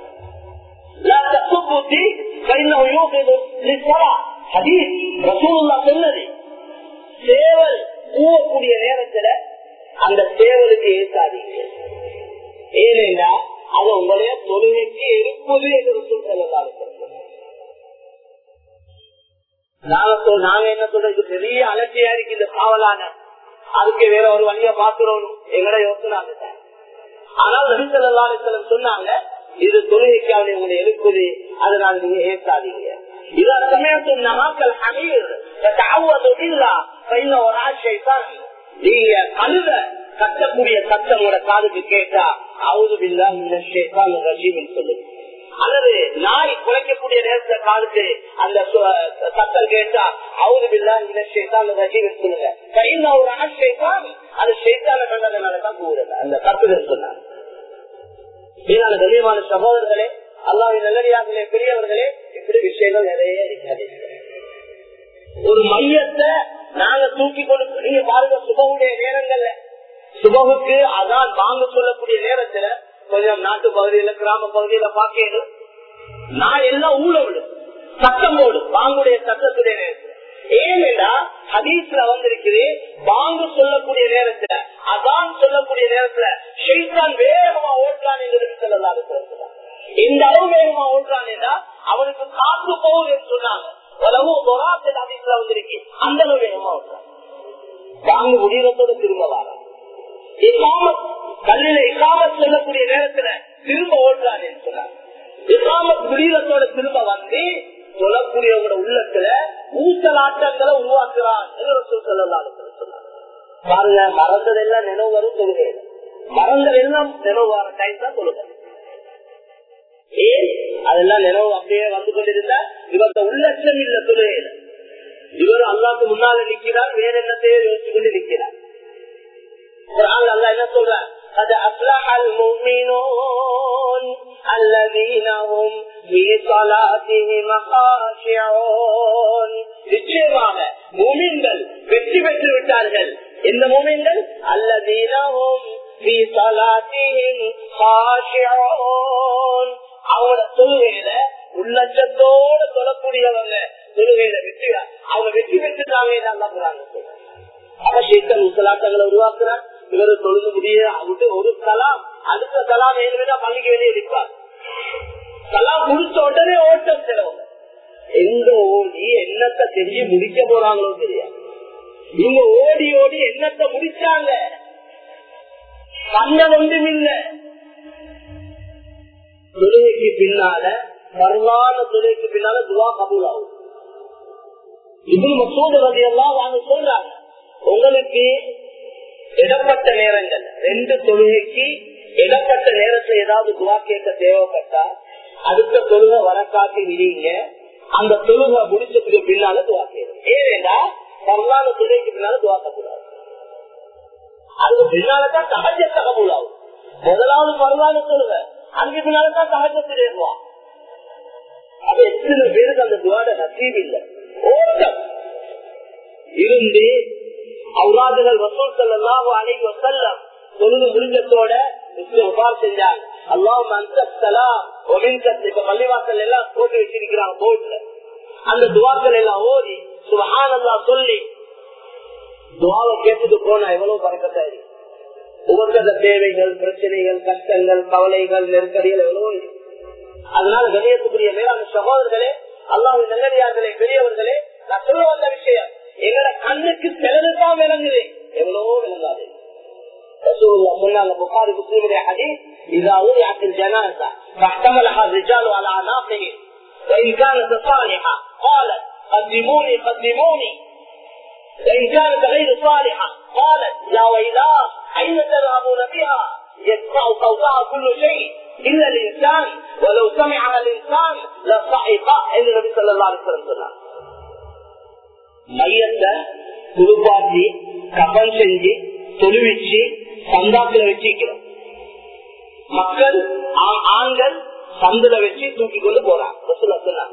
சேவல் கூவக்கூடிய நேரத்துல அந்த சேவலுக்கு ஏற்காதீங்க ஏனென்றா அது உங்களுடைய தொழுகைக்கு இருப்பது என்று சொல்லலாம் நாங்க நாங்க என்ன சொல்றது பெரிய அலட்சியா இருக்கு இந்த காவலான அதுக்கு வேற ஒரு வழிய பாக்குறோம் எங்கட யோசனை ஆனால் நபிசல்லாசலம் சொன்னாங்க இது தொழுகைக்காக உங்களை எழுப்புது அதனால நீங்க ஏற்காதீங்க இதா சமயத்தின் நமாக்கள் அமீர் ஒரு ஆசை தான் நீங்க கழுத கட்டக்கூடிய சத்தமோட காதுக்கு கேட்டா அவுது பில்லா இந்த ஷேதான் ரஜீவன் சொல்லுங்க அல்லது நாய் குலைக்கக்கூடிய நேரத்துல காலுக்கு அந்த சத்தம் கேட்டா அவுது பில்லா இந்த ஷேதான் ரஜீவன் சொல்லுங்க கையில் ஒரு ஆசைதான் அது ஷேத்தான கண்டதுனாலதான் கூறுது அந்த கத்துகள் சொன்னாங்க மீதான கண்ணியமான சகோதரர்களே அல்லாவின் நல்லடியார்களே பெரியவர்களே இப்படி விஷயங்கள் நிறைய இருக்கிறது ஒரு மையத்தை நாங்க தூக்கி கொண்டு நீங்க பாருங்க சுபகுடைய நேரங்கள்ல சுபகுக்கு அதான் வாங்க சொல்லக்கூடிய நேரத்துல கொஞ்சம் நாட்டு பகுதியில கிராம பகுதியில பாக்கணும் நான் எல்லாம் ஊழ விடும் சத்தம் போடும் வாங்குடைய சத்தத்துடைய நேரத்துல ஏனென்றா ஹதீஸ்ல வந்திருக்குது வாங்க சொல்லக்கூடிய நேரத்துல அதான் சொல்லக்கூடிய நேரத்துல ஷெய்தான் வேகமா ஓட்டலான் என்று சொல்லலாம் இந்த அளவு வேகமா ஓட்டலான் அவனுக்கு காத்து போகுது என்று சொன்னாங்க அந்த அளவு வேகமா ஓட்டுறான் வாங்க முடியறதோட திரும்ப வர இக்காமத் கல்லில இக்காமத் சொல்லக்கூடிய நேரத்துல திரும்ப ஓட்டுறான் என்று சொன்னாங்க இக்காமத் முடியறதோட திரும்ப வந்து சொல்லக்கூடியவங்களோட உள்ளத்துல ஊசலாட்டங்களை உருவாக்குறான் சொல்லலாம் சொன்னாங்க பாருங்க மறந்ததெல்லாம் நினைவு வரும் தொழுகை மறந்ததெல்லாம் நினைவு வர டைம் தான் தொழுகை ஏன் அதெல்லாம் நினைவு அப்படியே வந்து கொண்டிருந்தா இவர்த உள்ளட்சம் இல்ல தொழுகையில இவர் அல்லாக்கு முன்னால நிக்கிறார் வேற என்னத்தையோ யோசிச்சு கொண்டு நிக்கிறார் குர்ஆன்ல அல்லாஹ் என்ன சொல்ற قد أفلح المؤمنون الذين هم في صلاتهم خاشعون நிச்சயமாக மூமின்கள் வெற்றி பெற்று விட்டார்கள் இந்த மூமின்கள் அல்லதீனவும் في صلاتهم خاشعون அவங்களோட தொழுகையில உள்ளச்சத்தோட சொல்லக்கூடியவங்க தொழுகையில வெற்றி அவங்க வெற்றி பெற்றுட்டாங்க நல்லா அவசியத்தல் முசலாட்டங்களை உருவாக்குறார் இவர் தொழுது முடிய விட்டு ஒரு கலாம் அடுத்த கலாம் ஏழுமே பள்ளிக்கு வெளியே இருப்பார் கலாம் முடிச்ச உடனே ஓட்டம் செலவு எங்க ஓடி என்னத்தை செஞ்சு முடிக்க போறாங்களோ தெரியாது இவங்க ஓடி ஓடி என்னத்தை முடிச்சாங்க கண்ணன் ஒன்றும் இல்ல தொழுகைக்கு பின்னால வரலான தொழுகைக்கு பின்னால துவா கபூல் ஆகும் இப்படி மசூத வகையெல்லாம் வாங்க சொல்றாங்க உங்களுக்கு இடப்பட்ட நேரங்கள் ரெண்டு தொழுகைக்கு இடப்பட்ட நேரத்தை ஏதாவது துவா கேட்க தேவைப்பட்டா அடுத்த தொழுகை வர காட்டி விரிங்க அந்த தொழுகை முடிச்சதுக்கு பின்னால துவா கேட்கும் ஏனென்றா வரலான தொழுகைக்கு பின்னால துவா கபூலாகும் அதுக்கு பின்னால்தான் சகஜ தகவலாகும் முதலாவது வரலான தொழுகை அதுக்கு பின்னால்தான் சகஜத்தில் ஏறுவான் அது எத்தனை பேருக்கு அந்த துவாட நசீப் இல்லை ஓட்டம் இருந்து அவுராதுகள் வசூல் செல்லாம் அனைத்து வசல்லம் தொழுது முடிஞ்சத்தோட செஞ்சாங்க அல்லாஹ் இப்ப பள்ளிவாசல் எல்லாம் போட்டு வச்சிருக்கிறாங்க போட்ல அந்த துவாக்கள் எல்லாம் ஓடி சுபஹானல்லா சொல்லி துவாவை கேட்டுட்டு போனா எவ்வளவு பறக்கத்தா இருக்கு ஒவ்வொருத்த தேவைகள் பிரச்சனைகள் கஷ்டங்கள் கவலைகள் நெருக்கடிகள் எவ்வளவோ இருக்கு அதனால கணியத்துக்குரிய மேலான சகோதரர்களே அல்லாஹ் நல்லடியார்களே பெரியவர்களே நான் சொல்ல வந்த விஷயம் எங்களோட கண்ணுக்கு சிலதுதான் விளங்குது எவ்வளவோ விளங்காது சொன்னாங்க புகாரி முஸ்லிமுடைய ஹதீஸ் إذا وضعت الجنازة فاحتملها الرجال على أعناقهم وإن كانت صالحة قالت قدموني قدموني وإن كانت غير صالحة قالت يا ويلاه أين تذهبون بها يسمع صوتها كل شيء إلا الإنسان ولو سمعها الإنسان لصعق إن النبي صلى الله عليه وسلم சொன்னார் மையத்தை குளிப்பாட்டி கப்பல் செஞ்சு தொழுவிச்சு சந்தாத்துல வச்சிருக்கிறோம் மக்கள் ஆண்கள் சந்துல வச்சு தூக்கி கொண்டு போறாங்க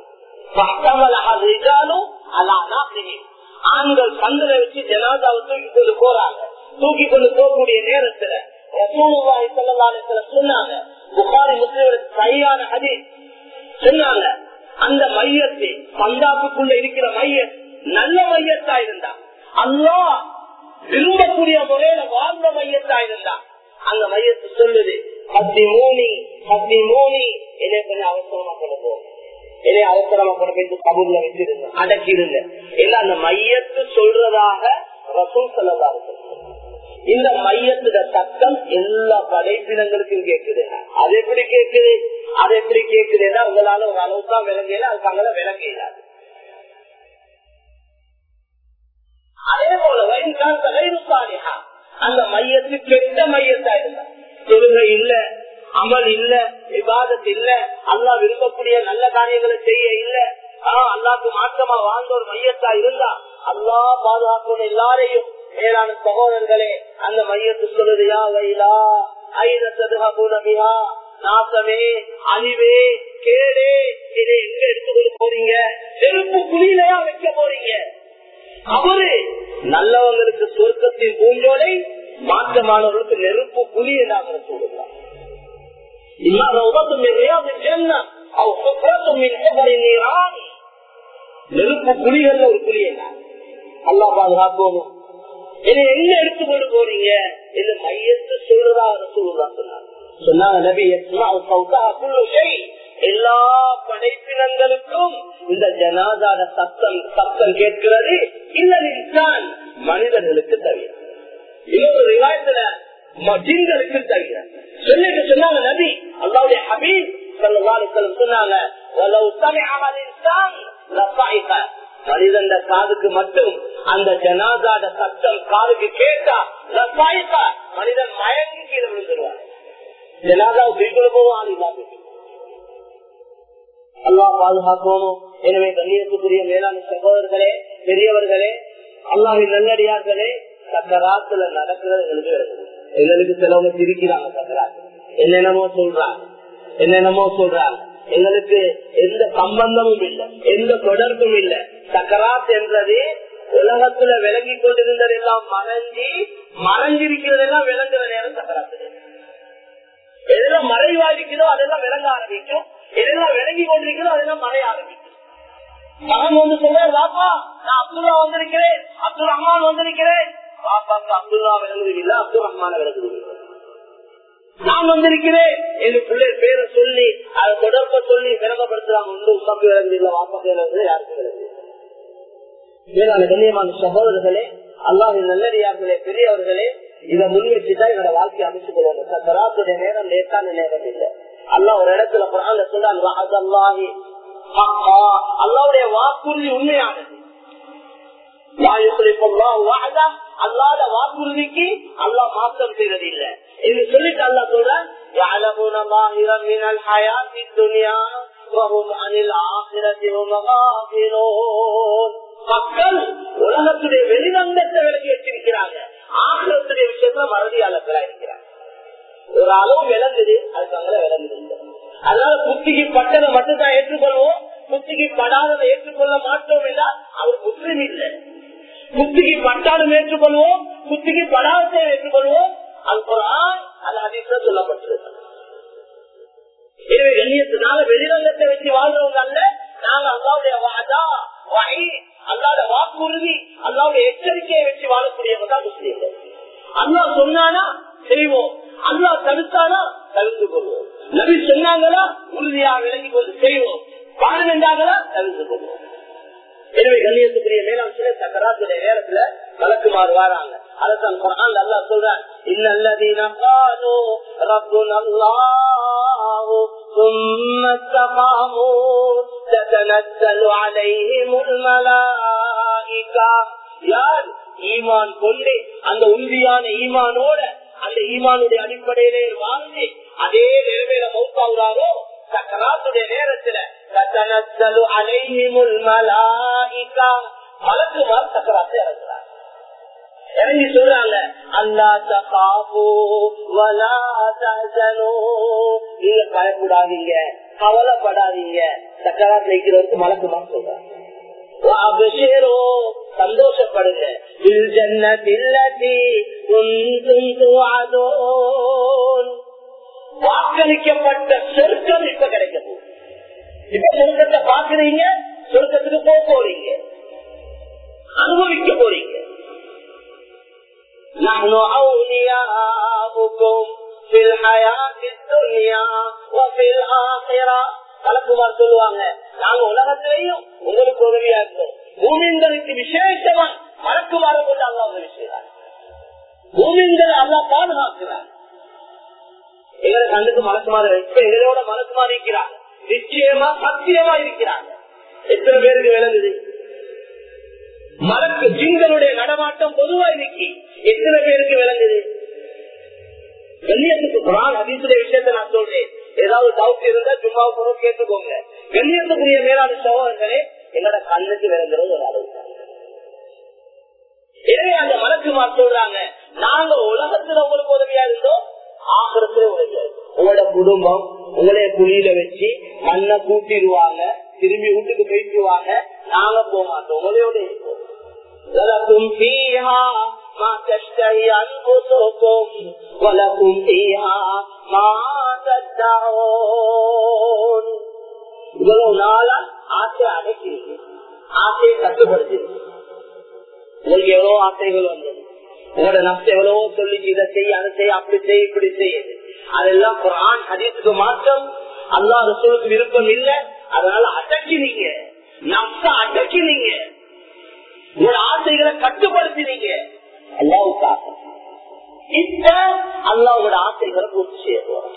ஆண்கள் சந்துல வச்சு ஜனாதாவை தூக்கி கொண்டு போறாங்க தூக்கி கொண்டு போகக்கூடிய நேரத்துல சொன்னாங்க புகாரி முஸ்லிம் சரியான ஹதீஸ் சொன்னாங்க அந்த மையத்தை பந்தாப்புக்குள்ள இருக்கிற மையம் நல்ல மையத்தா இருந்தா அல்லா விரும்பக்கூடிய முறையில வாழ்ந்த மையத்தா இருந்தா அந்த மையத்தை சொல்லுது பத்தி மூணி பத்தி மூணி என்னை கொஞ்சம் அவசரமா கொண்டு போகும் என்னை அவசரமா கொண்டு போய் கபூர்ல வச்சிருந்தேன் அடக்கிருந்தேன் ஏன்னா அந்த மையத்து சொல்றதாக ரசூல் செல்லதா இந்த மையத்துட சத்தம் எல்லா படைப்பினங்களுக்கும் கேக்குது அது எப்படி கேக்குது அது எப்படி கேக்குதுன்னா உங்களால ஒரு அளவு தான் விளங்கல அதுக்கு அங்கே விளங்காது அதே போல வயன்கான் தலைவுசாலிஹா அந்த மையத்து கெட்ட மையத்தா இருந்தா தொழுகை இல்ல அமல் இல்ல விவாதத் இல்ல அல்லா விரும்பக்கூடிய நல்ல காரியங்களை செய்ய இல்ல ஆஹ் அல்லாக்கு மாற்றமா வாழ்ந்த ஒரு மையத்தா இருந்தா அல்லா பாதுகாக்கணும் எல்லாரையும் மேலான சகோதரர்களே அந்த மையத்து சொல்லுதையா வயலா ஐநா நாசமே அழிவே கேடே இதை எங்க எடுத்துக்கொண்டு போறீங்க செருப்பு குழியிலையா வைக்க போறீங்க அவரு நல்லவங்களுக்கு சொர்க்கத்தின் பூஞ்சோலை மாற்றமானவர்களுக்கு நெருப்பு குழி என்று சொல்லுகிறார் நெருப்பு குழிகள்ல ஒரு குழி என்ன அல்லா பாதுகாக்கணும் இதை எங்க எடுத்துக்கொண்டு போறீங்க இந்த மையத்தை சொல்றதா சொல்லுதா சொன்னார் சொன்னாங்க நபி எல்லா படைப்பினங்களுக்கும் இந்த ஜனாதார சத்தம் சத்தம் கேட்கிறது இல்லதான் மனிதர்களுக்கு தவிர இன்னொரு விவாதத்துல ஜிங்களுக்கு தவிர சொல்லிட்டு சொன்னாங்க நபி அல்லாவுடைய ஹபீப் சொன்னாங்க மனிதன் காதுக்கு மட்டும் அந்த ஜனாதாட சத்தம் காதுக்கு கேட்டா மனிதன் மயங்கி கீழே விழுந்துருவான் ஜனாதா வீட்டுல போவான் அல்லா பாதுகாக்கணும் எனவே கண்ணியத்துக்குரிய மேலான சகோதரர்களே பெரியவர்களே அல்லாவின் நல்லடியார்களே சக்கராத்துல நடக்கிறது எங்களுக்கு எங்களுக்கு சிலவங்க சிரிக்கிறாங்க சக்கராத்து என்னென்னமோ சொல்றாங்க என்னென்னமோ சொல்றாங்க எங்களுக்கு எந்த சம்பந்தமும் இல்லை எந்த தொடர்பும் இல்லை சக்கராத் என்றது உலகத்துல விளங்கி கொண்டிருந்ததெல்லாம் மறைஞ்சி மறைஞ்சிருக்கிறதெல்லாம் விளங்குற நேரம் சக்கராத்து எதெல்லாம் மறைவா இருக்குதோ அதெல்லாம் விளங்க ஆரம்பிக்கும் எதெல்லாம் விளங்கி கொண்டிருக்கிறதோ அதெல்லாம் மறைய ஆரம்பிக்கும் மகன் வந்து சொல்றாரு பாப்பா நான் அப்துல்லா வந்திருக்கிறேன் அப்துல் ரஹ்மான் வந்திருக்கிறேன் பாப்பாக்கு அப்துல்லா விளங்குவதில்லை அப்துல் ரஹ்மான விளங்குவதில்லை நான் வந்திருக்கிறேன் எங்க பிள்ளை பேரை சொல்லி அதை தொடர்ப சொல்லி விளங்கப்படுத்துறாங்க ஒன்று உசாக்கு விளங்குதில்லை வாப்பாக்கு விளங்குது யாருக்கு விளங்குது வேளாண் கண்ணியமான சகோதரர்களே அல்லாஹின் நல்லடியார்களே பெரியவர்களே இதை முன் வச்சுதான் என்னோட வாழ்க்கையை அமைச்சுக் கொள்வாங்க சராத்துடைய நேரம் லேட்டான நேரம் இல்லை அல்லா ஒரு இடத்துல குரான்ல சொல்றாங்க அல்லாவுடைய வாக்குறுதி உண்மையானது அல்லாத வாக்குறுதிக்கு அல்லா மாற்றம் செய்வது இல்லை என்று சொல்லிட்டு அல்லா சொல்ற மக்கள் உலகத்துடைய வெளிரங்கத்தை விலகி வச்சிருக்கிறாங்க ஆகிரத்துடைய விஷயத்துல மறதியாளர்களா இருக்கிறாங்க ஒரு அளவு விளங்குது அதுக்காக விளங்குது அதனால புத்திக்கு பட்டதை மட்டும்தான் ஏற்றுக்கொள்வோம் புத்திக்கு படாததை ஏற்றுக்கொள்ள மாட்டோம் என்றால் அவர் முஸ்லிம் இல்லை புத்திக்கு பட்டாலும் ஏற்றுக்கொள்வோம் புத்திக்கு படாததை ஏற்றுக்கொள்வோம் அது குரான் அது அதிக சொல்லப்பட்டிருக்கு எனவே கண்ணியத்தினால வெளிரங்கத்தை வச்சு வாழ்றவங்க அல்ல நாங்க அல்லாவுடைய வாதா வகை அல்லாத வாக்குறுதி அல்லாவுடைய எச்சரிக்கையை வச்சு வாழக்கூடியவங்க தான் முஸ்லீம்கள் அல்லா சொன்னானா செய்வோம் அல்லா தடுத்தானா தடுத்து கொள்வோம் நபி சொன்னாங்களா உறுதியா விலகி கொண்டு செய்வோம் பாருங்கண்டாங்களா தடுத்து கொள்வோம் எனவே கண்ணியத்துக்குரிய மேலாம் சில சக்கராத்துடைய நேரத்துல வழக்குமாறு வராங்க அதன் குரான் அல்லா சொல்றான் இன்னல்லதீன காலோ ரப்புன் அல்லாஹு ثم استقاموا تتنزل عليهم الملائكة யார் ஈமான் கொண்டு அந்த உறுதியான ஈமானோட அந்த ஈமானுடைய அடிப்படையிலே வாழ்ந்து அதே நிலைமையில மௌத்தாகிறாரோ சக்கராத்துடைய நேரத்துல தத்தனத்தலு அலைஹிமுல் மலாயிகா மலக்குமார் சக்கராத்தை இறங்குறார் இறங்கி சொல்றாங்க அல்லா தகாபு வலா தஹனு நீங்க பயப்படாதீங்க கவலைப்படாதீங்க சக்கராத்துல இருக்கிறவருக்கு மலக்குமார் சொல்றாங்க சந்தோஷப்படுங்க வாக்களிக்கப்பட்ட சொர்க்கம் இப்ப கிடைக்க போகுது இப்ப சொர்க்கத்தை பாக்குறீங்க சொர்க்கத்துக்கு போக போறீங்க அனுபவிக்க போறீங்க نحن أولياؤكم في الحياة الدنيا وفي الآخرة கலக்குமார் சொல்லுவாங்க நாங்க உலகத்திலையும் உங்களுக்கு உதவியா இருக்கோம் பூமிங்களுக்கு விசேஷமா மறக்குமாறு கொண்டு அல்லா உதவி செய்யறாங்க பூமிங்களை அல்லா பாதுகாக்கிறார் எங்களை கண்ணுக்கு மலக்குமாறு இப்ப எங்களோட மலக்குமாறு இருக்கிறாங்க நிச்சயமா சத்தியமா இருக்கிறாங்க எத்தனை பேருக்கு விளங்குது மலக்கு ஜிங்களுடைய நடமாட்டம் பொதுவா இன்னைக்கு எத்தனை பேருக்கு விளங்குது கண்ணியத்துக்கு குரான் அதிசுடைய விஷயத்த நான் சொல்றேன் ஏதாவது டவுட் இருந்தா சும்மா கூட கேட்டுக்கோங்க கண்ணியத்துக்குரிய மேலான சகோதரர்களே எங்களோட கண்ணுக்கு விளங்குறது ஒரு அளவு எனவே அந்த மலக்குமார் சொல்றாங்க நாங்க உலகத்துல உங்களுக்கு உதவியா இருந்தோம் ஆகரத்துல உதவியா உங்களோட குடும்பம் உங்களைய குழியில வச்சு மண்ணை கூட்டிடுவாங்க திரும்பி வீட்டுக்கு போயிட்டுவாங்க நாங்க போக மாட்டோம் உங்களையோட இருப்போம் لكم فيها ما تشتهي أنفسكم ولكم فيها ما تدعون இவ்வளவு நாளா ஆசை அடைக்கிறீங்க ஆசையை கட்டுப்படுத்துறீங்க உங்களுக்கு எவ்வளவு ஆசைகள் வந்தது உங்களோட நஷ்டம் எவ்வளவோ சொல்லி இதை செய்ய அதை செய்ய அப்படி செய்ய இப்படி செய்யுது அதெல்லாம் குரான் ஹதீஸுக்கு மாற்றம் அல்லா ரசூலுக்கு விருப்பம் இல்லை அதனால அடக்கினீங்க நஷ்ட அடக்கினீங்க உங்களோட ஆசைகளை கட்டுப்படுத்தினீங்க அல்லாவுக்கு ஆசை இப்ப அல்லாவோட ஆசைகளை பூர்த்தி செய்ய போறோம்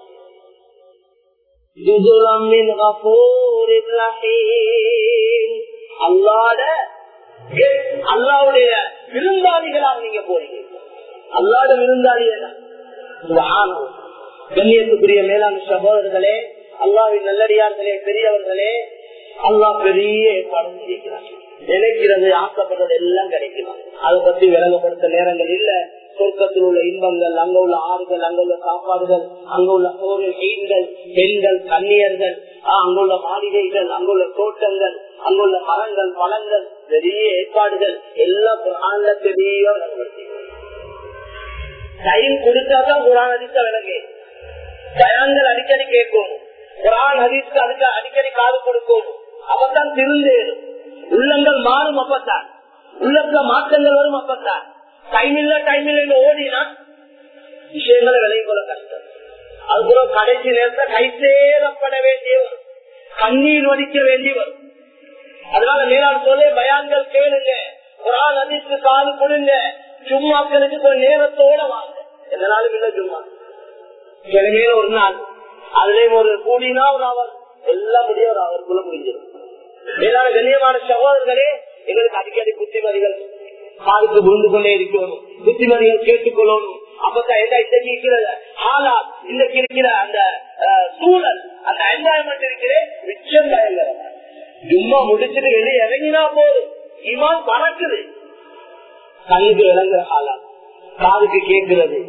அல்லாட அல்லாவுடைய விருந்தாளிகளாக நீங்க போறீங்க அல்லாட விருந்தாளிகள் கண்ணியத்துக்குரிய மேலாண் சகோதரர்களே அல்லாவின் நல்லடியார்களே பெரியவர்களே அல்லா பெரிய ஏற்பாடு செய்கிறார் நினைக்கிறது ஆசைப்படுறது எல்லாம் கிடைக்கும் அதை பத்தி விளங்கப்படுத்த நேரங்கள் இல்ல சொர்க்கத்தில் உள்ள இன்பங்கள் அங்க உள்ள ஆறுகள் அங்க உள்ள சாப்பாடுகள் அங்க உள்ள போர்கள் மீன்கள் பெண்கள் கன்னியர்கள் அங்குள்ள மாளிகைகள் அங்குள்ள தோட்டங்கள் அங்குள்ள மரங்கள் பழங்கள் பெரிய ஏற்பாடுகள் எல்லாம் குரான்ல பெரிய டைம் கொடுத்தாதான் குரான் அதிர்ஷ்ட விலங்கு பயான்கள் அடிக்கடி கேட்கும் குரான் ஹதீஸ்க்கு அதுக்கு அடிக்கடி காது கொடுக்கும் அப்பத்தான் திருந்தேறும் உள்ளங்கள் மாறும் அப்பத்தான் உள்ளத்துல மாற்றங்கள் வரும் அப்பத்தான் டைம் இல்ல டைம் இல்ல ஓடினா விஷயங்களை விலை கொள்ள கஷ்டம் அதுக்கப்புறம் கடைசி நேரத்தில் கை சேரப்பட வேண்டிய வரும் கண்ணீர் வடிக்க வேண்டி வரும் அதனால மேலாண் சொல்ல பயான்கள் கேளுங்க குரான் ஹதீஸ்க்கு காது கொடுங்க சும்மாக்களுக்கு கொஞ்சம் நேரத்தோட வாங்க எதனாலும் இல்ல சும்மா கிழமையில ஒரு நாள் அதுலயும் ஒரு கூடினா ஒரு அவர் எல்லாம் முடிய ஒரு அவருக்குள்ள முடிஞ்சிடும் மேலான கண்ணியமான சகோதரர்களே எங்களுக்கு அடிக்கடி புத்திமதிகள் காதுக்கு விழுந்து கொண்டே இருக்கணும் புத்திமதிகள் கேட்டுக்கொள்ளணும் அப்பதான் எதை தெரிவிக்கிறது ஆனா இன்னைக்கு இருக்கிற அந்த சூழல் அந்த என்வாயன்மெண்ட் இருக்கிற மிச்சம் பயங்கரம் சும்மா முடிச்சுட்டு வெளியே இறங்கினா போதும் இமான் பறக்குது கண்ணுக்கு விளங்குற ஆளா காதுக்கு கேட்கிறது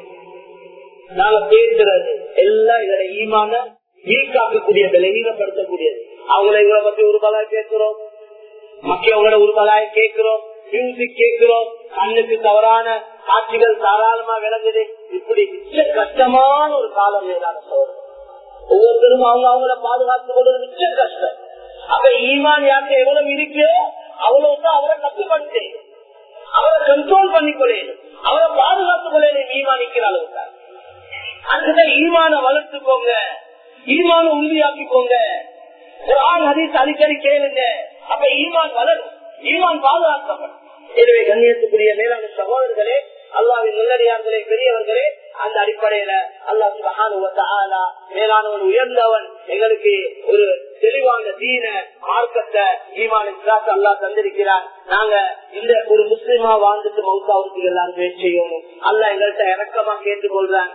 நாங்க பேசுறது எல்லாம் இதோட ஈமான ஈக்காக்கக்கூடிய விலகீனப்படுத்தக்கூடியது அவங்கள எங்களை பத்தி ஒரு பலாய் பேசுறோம் மக்கள் அவங்களோட ஒரு பலாய கேட்கிறோம் மியூசிக் கேட்கிறோம் கண்ணுக்கு தவறான காட்சிகள் தாராளமா விளங்குது இப்படி மிச்ச கஷ்டமான ஒரு காலம் மேலான சோழர் ஒவ்வொருத்தரும் அவங்க அவங்கள பாதுகாத்துக் கொள்வது மிச்ச கஷ்டம் அப்ப ஈமான் யாருக்கு எவ்வளவு இருக்கோ அவ்வளவுதான் அவரை கட்டுப்படுத்தேன் அவரை கண்ட்ரோல் பண்ணிக்கொள்ளேன் அவரை பாதுகாத்துக் கொள்ளேன் ஈமானிக்கிற அளவுக்கு அதுதான் ஈமான வளர்த்துக்கோங்க ஈமான உறுதியாக்கிக்கோங்க ஒரு ஆண் ஹதீஸ் அடிக்கடி கேளுங்க அப்ப ஈமான் வளரும் ஈமான் பாதுகாக்கப்படும் எனவே கண்ணியத்துக்குரிய மேலான சகோதரர்களே அல்லாவின் நல்லடியார்களே பெரியவர்களே அந்த அடிப்படையில அல்லா சுபகான மேலானவன் உயர்ந்தவன் எங்களுக்கு ஒரு தெளிவான தீன மார்க்கத்தை ஈமான அல்லா தந்திருக்கிறார் நாங்க இந்த ஒரு முஸ்லிமா வாழ்ந்துட்டு மௌத்தாவுக்கு எல்லாரும் முயற்சி செய்யணும் அல்லா எங்கள்கிட்ட இறக்கமா கேட்டுக்கொள்றான்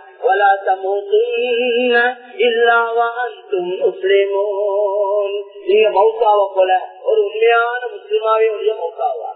நீங்க மௌத்தாவை போல ஒரு உண்மையான முஸ்லிமாவே உரிய மௌத்தாவா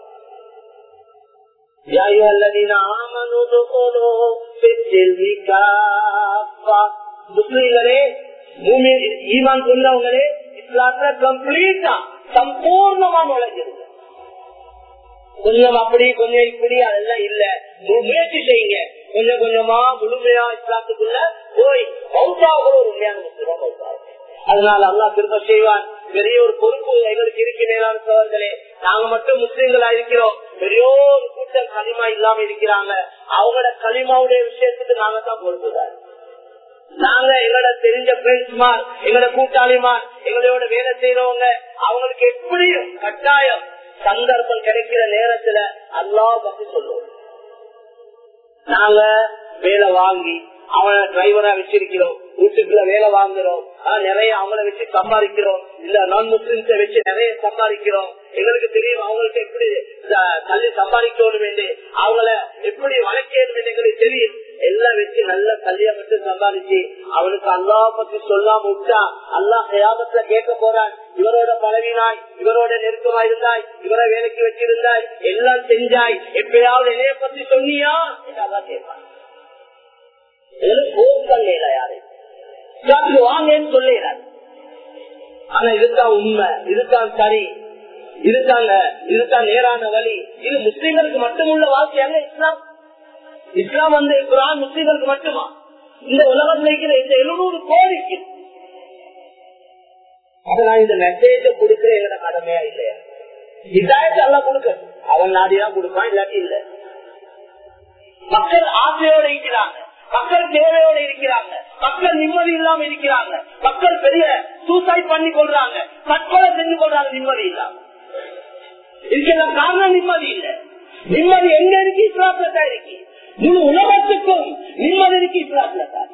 يا أيها الذين آمنوا ادخلوا في السلم كافة முஸ்லிம்களே ஈமான் கொண்டவங்களே இஸ்லாத்துல கம்ப்ளீட்டா சம்பூர்ணமா நுழைஞ்சிருங்க கொஞ்சம் அப்படி கொஞ்சம் இப்படி அதெல்லாம் இல்ல முயற்சி செய்யுங்க கொஞ்சம் கொஞ்சமா முழுமையா இஸ்லாத்துக்குள்ள போய் மௌத்தாக ஒரு உண்மையான முஸ்லிமா மௌத்தாக அதனால அல்லா திரும்ப செய்வான் பெரிய ஒரு பொறுப்பு எங்களுக்கு இருக்கிறேன் சோழர்களே நாங்க மட்டும் முஸ்லீம்களா இருக்கிறோம் பெரிய ஒரு கூட்டம் களிமா இல்லாம இருக்கிறாங்க அவங்களோட களிமாவுடைய விஷயத்துக்கு நாங்க தான் பொறுப்புதான் நாங்க எங்களோட தெரிஞ்ச பிரெண்ட்ஸ்மார் எங்களோட கூட்டாளிமார் எங்களோட வேலை செய்யறவங்க அவங்களுக்கு எப்படியும் கட்டாயம் சந்தர்ப்பம் கிடைக்கிற நேரத்துல அல்லா பத்தி சொல்லுவோம் நாங்க வேலை வாங்கி அவனை டிரைவரா வச்சிருக்கிறோம் வீட்டுக்குள்ள வேலை வாங்குறோம் நிறைய அவங்கள வச்சு சம்பாதிக்கிறோம் இல்ல நான் முஸ்லிம்ஸ வச்சு நிறைய சம்பாதிக்கிறோம் எங்களுக்கு தெரியும் அவங்களுக்கு எப்படி தள்ளி சம்பாதிக்கணும் என்று அவங்கள எப்படி வளர்க்கணும் என்று எங்களுக்கு தெரியும் எல்லாம் வச்சு நல்ல கல்விய மட்டும் சம்பாதிச்சு அவனுக்கு அல்லா பத்தி சொல்லாம விட்டா அல்லா கயாபத்துல கேட்க போறான் இவரோட பழவினாய் இவரோட நெருக்கமா இருந்தாய் இவரை வேலைக்கு வச்சிருந்தாய் எல்லாம் செஞ்சாய் எப்பயாவது என்னைய பத்தி சொன்னியா அதான் கேட்பான் வாங்கன்னு சொல்லுறாரு ஆனா இதுதான் உண்மை இதுதான் சரி இதுதாங்க இதுதான் நேரான வழி இது முஸ்லீம்களுக்கு மட்டுமுள்ள வாழ்க்கையாங்க இஸ்லாம் இஸ்லாம் வந்து குரான் முஸ்லீம்களுக்கு மட்டுமா இந்த உலகத்தில் இருக்கிற இந்த எழுநூறு கோடிக்கு அதெல்லாம் இந்த மெசேஜ கொடுக்கிற எங்கட கடமையா இல்லையா இதாயத்தை எல்லாம் கொடுக்க அவன் நாடிதான் கொடுப்பான் இல்லாட்டி இல்ல மக்கள் ஆசையோட இருக்கிறாங்க மக்கள் தேவையோட இருக்கிறாங்க மக்கள் நிம்மதி இல்லாம இருக்கிறாங்க மக்கள் பெரிய சூசைட் பண்ணி கொள்றாங்க தற்கொலை செஞ்சு கொள்றாங்க நிம்மதி இல்லாம இதுக்கெல்லாம் காரணம் நிம்மதி இல்ல நிம்மதி எங்க இருக்கு இஸ்லாத்துல தான் இருக்கு முழு உலகத்துக்கும் நிம்மதி இருக்கு இஸ்லாத்துல தான்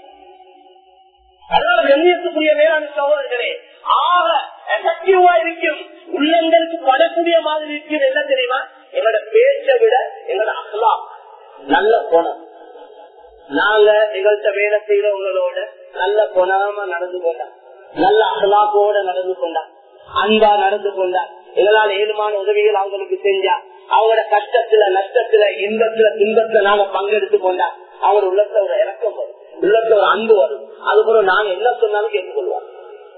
அதனால கண்ணியத்துக்குரிய வேளாண் சகோதரர்களே ஆக எஃபெக்டிவா இருக்கும் உள்ளங்களுக்கு படக்கூடிய மாதிரி இருக்கிறது என்ன தெரியுமா எங்களோட பேச்சை விட எங்களோட அகலா நல்ல குணம் நாங்க எங்கள்கிட்ட வேலை செய்யறவங்களோட நல்ல குணமா நடந்து கொண்டா நல்ல அகலாப்போட நடந்து கொண்டா அன்பா நடந்து கொண்டா எங்களால் ஏழுமான உதவிகள் அவங்களுக்கு செஞ்சா அவங்களோட கஷ்டத்துல நஷ்டத்துல இன்பத்துல துன்பத்துல நாங்க பங்கெடுத்து கொண்டா அவர் உள்ளத்துல ஒரு இறக்கம் வரும் உள்ளத்துல ஒரு அன்பு வரும் அதுக்கப்புறம் நாங்க என்ன சொன்னாலும் கேட்டுக்கொள்வாங்க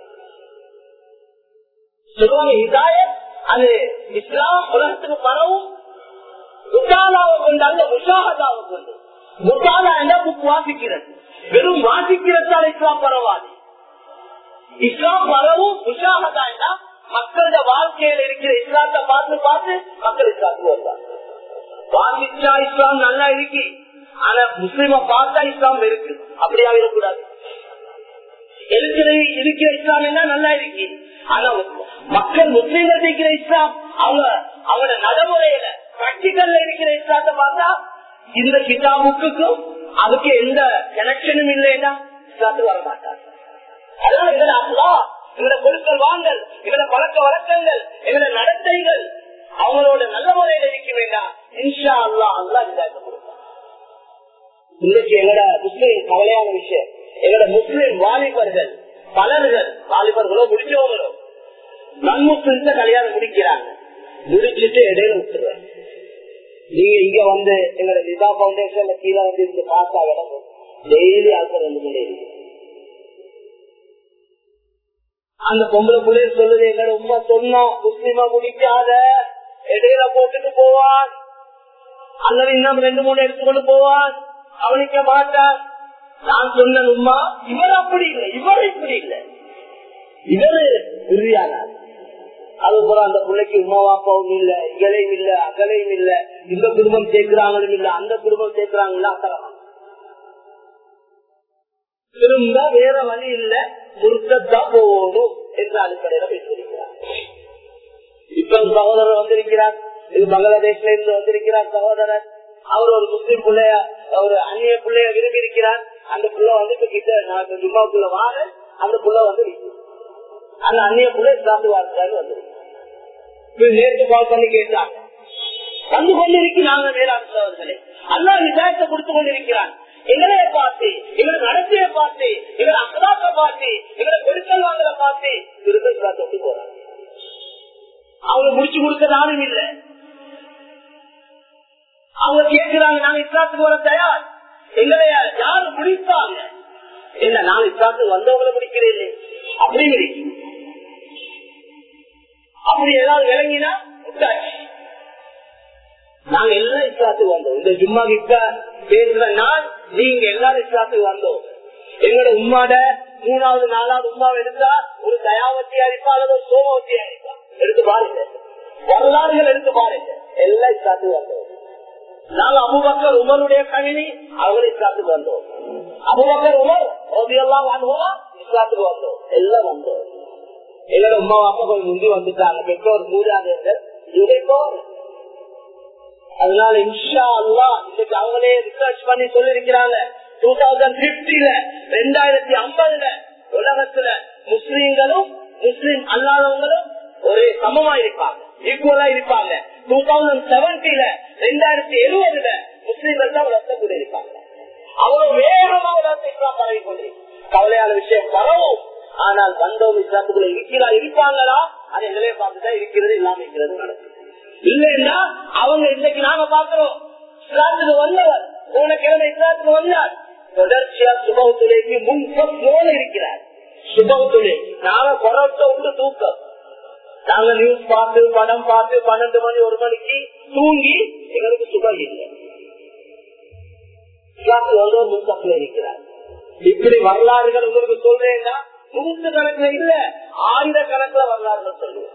சொல்லுவாங்க இதாயத் அது இஸ்லாம் உலகத்துக்கு பரவும் முட்டாளாவை கொண்டு அல்ல முஷாகதாவை கொண்டு முட்டாளா என்ன புக் வாசிக்கிறது வெறும் வாசிக்கிறதால இஸ்லாம் பரவாது இஸ்லாம் பரவும் முஷாகதா என்ன மக்களோட வாழ்க்கையில இருக்கிற இஸ்லாத்தை பார்த்து பார்த்து மக்கள் இஸ்லாத்துக்கு வருவாங்க வாசிச்சா இஸ்லாம் நல்லா இருக்கு ஆனா முஸ்லிம பார்த்தா இஸ்லாம் இருக்கு அப்படியா இருக்கக்கூடாது இருக்கிற இருக்கிற இஸ்லாம் என்ன நல்லா இருக்கு ஆனா மக்கள் முஸ்லீம்கள் இருக்கிற இஸ்லாம் அவங்க அவங்களோட நடைமுறையில பிராக்டிக்கல்ல இருக்கிற இஸ்லாத்தை பார்த்தா இந்த கிதாபுக்கும் அதுக்கு எந்த கனெக்ஷனும் இல்லைன்னா இஸ்லாத்துக்கு வர மாட்டாங்க அதனால எங்களை அல்லா எங்களோட பொருட்கள் வாங்கல் எங்களோட பழக்க வழக்கங்கள் எங்களோட நடத்தைகள் அவங்களோட நல்ல முறையில இருக்க வேண்டாம் இன்ஷா அல்லா அல்லா இதாக்க கொடுப்பாங்க இன்னைக்கு எங்களோட முஸ்லீம் கவலையான விஷயம் எங்களோட முஸ்லீம் வாலிபர்கள் பலர்கள் வாலிபர்களோ முடிச்சவங்களோ நன்முஸ்லிம்ஸ கல்யாணம் முடிக்கிறாங்க முடிச்சுட்டு இடையில விட்டுருவாங்க நீங்க இங்க வந்து எங்களோட நிதா பவுண்டேஷன்ல கீழே வந்து இருந்து பார்த்தா விளங்கும் டெய்லி ஆல்கர் வந்து கொண்டே இருக்கு அந்த பொம்பளை புள்ளைய சொல்லுது எங்களோட உண்மை சொன்னா முஸ்லிமா முடிக்காத இடையில போட்டுட்டு போவான் அல்லது இன்னும் ரெண்டு மூணு எடுத்துக்கொண்டு போவான் கவனிக்க மாட்டான் நான் சொன்ன உண்மா இவர் அப்படி இல்லை இவர் இப்படி இல்லை இவரு உறுதியானார் அதுபோல அந்த பிள்ளைக்கு உமா வாப்பாவும் இல்ல இகலையும் இல்ல அகலையும் இல்ல இந்த குடும்பம் சேர்க்கிறாங்களும் இல்ல அந்த குடும்பம் சேர்க்கிறாங்களா அக்கறலாம் திரும்ப வேற வழி இல்ல முருத்தத்தான் போகணும் என்று அடிப்படையில பேசியிருக்கிறார் இப்ப சகோதரர் வந்திருக்கிறார் இது பங்களாதேஷ்ல இருந்து வந்திருக்கிறார் சகோதரர் அவர் ஒரு முஸ்லீம் பிள்ளைய ஒரு அந்நிய பிள்ளைய விரும்பி இருக்கிறார் அந்த புள்ள வந்து இப்ப கிட்ட நான் ஜும்மாக்குள்ள வார அந்த புள்ள வந்து அந்த அந்நிய பிள்ளை சாப்பிட்டு வாழ்ந்தாரு வந்து நேற்று கால் பண்ணி கேட்டாங்க வந்து கொண்டிருக்கிறாங்க வேளாண் சோதர்களே அல்லா விசாரத்தை கொடுத்து கொண்டிருக்கிறான் எங்களைய பார்த்து எங்களை நடத்தைய பார்த்து எங்களை அக்கதாக்க பார்த்து எங்களை கொடுக்கல் வாங்கல பார்த்து திரும்ப தொட்டு போறாங்க அவங்க முடிச்சு கொடுக்க நானும் இல்லை அவங்க கேட்கிறாங்க நாங்க இஸ்லாத்துக்கு வர தயார் எங்களைய யாரு முடிப்பாங்க இல்ல நான் இஸ்லாத்துக்கு வந்தவங்களை முடிக்கிறேன் அப்படிங்கிறீ அப்படி ஏதாவது விளங்கினா விட்டாச்சு நாங்க எல்லாம் இஸ்லாத்துக்கு வந்தோம் இந்த ஜும்மா கிட்ட பேசுற நான் நீங்க எல்லாரும் இஸ்லாத்துக்கு வந்தோம் எங்களோட உம்மாட மூணாவது நாலாவது உமாவை எடுத்தா ஒரு தயாவத்தியா இருப்பா அல்லது ஒரு சோமவத்தியா இருப்பா எடுத்து பாருங்க வரலாறுகள் எடுத்து பாருங்க எல்லாம் இஸ்லாத்துக்கு வந்தோம் நாங்க அபுபக்கர் உமருடைய கணினி அவங்களும் இஸ்லாத்துக்கு வந்தோம் அபுபக்கர் உமர் எல்லாம் வாங்குவோம் இஸ்லாத்துக்கு வந்தோம் எல்லாம் வந்தோம் எங்களோட உமா அப்பா கொஞ்சம் முந்தி வந்துட்டாங்க பெற்றோர் மூடாதீர்கள் இவரைக்கோ அதனால இன்ஷா அல்லா இன்னைக்கு அவங்களே ரிசர்ச் பண்ணி சொல்லிருக்கிறாங்க டூ தௌசண்ட் பிப்டில ரெண்டாயிரத்தி ஐம்பதுல உலகத்துல முஸ்லீம்களும் முஸ்லீம் அல்லாதவங்களும் ஒரே சமமா இருப்பாங்க ஈக்குவலா இருப்பாங்க டூ தௌசண்ட் செவன்டில ரெண்டாயிரத்தி எழுபதுல முஸ்லீம்கள் தான் உலகத்தை கூட இருப்பாங்க அவ்வளவு வேகமா உலகத்தை இஸ்லாம் பரவி கொண்டிருக்கு கவலையான விஷயம் பரவும் ஆனால் வந்தவங்க இஸ்லாத்துக்குள்ள இருக்கிறா இருப்பாங்களா அது எங்களே பார்த்துதான் இருக்கிறது இல்லாம இருக்கிறது நடக்கும் இல்லைன்னா அவங்க இன்னைக்கு நாங்க பாக்குறோம் இஸ்லாத்துக்கு வந்தவர் போன கிழமை இஸ்லாத்துக்கு வந்தார் தொடர்ச்சியா சுபத்துலைக்கு முன்போல இருக்கிறார் சுபத்துலை நாங்க கொரோட்டை விட்டு தூக்கம் நாங்க நியூஸ் பார்த்து படம் பார்த்து பன்னெண்டு மணி ஒரு மணிக்கு தூங்கி எங்களுக்கு சுகம் இல்லை இஸ்லாத்துக்கு வந்தவர் முன்கப்பில் இருக்கிறார் இப்படி வரலாறுகள் உங்களுக்கு சொல்றேன்னா நூற்று கணக்குல இல்ல ஆயிர கணக்குல வரலாறுகள் சொல்லுவோம்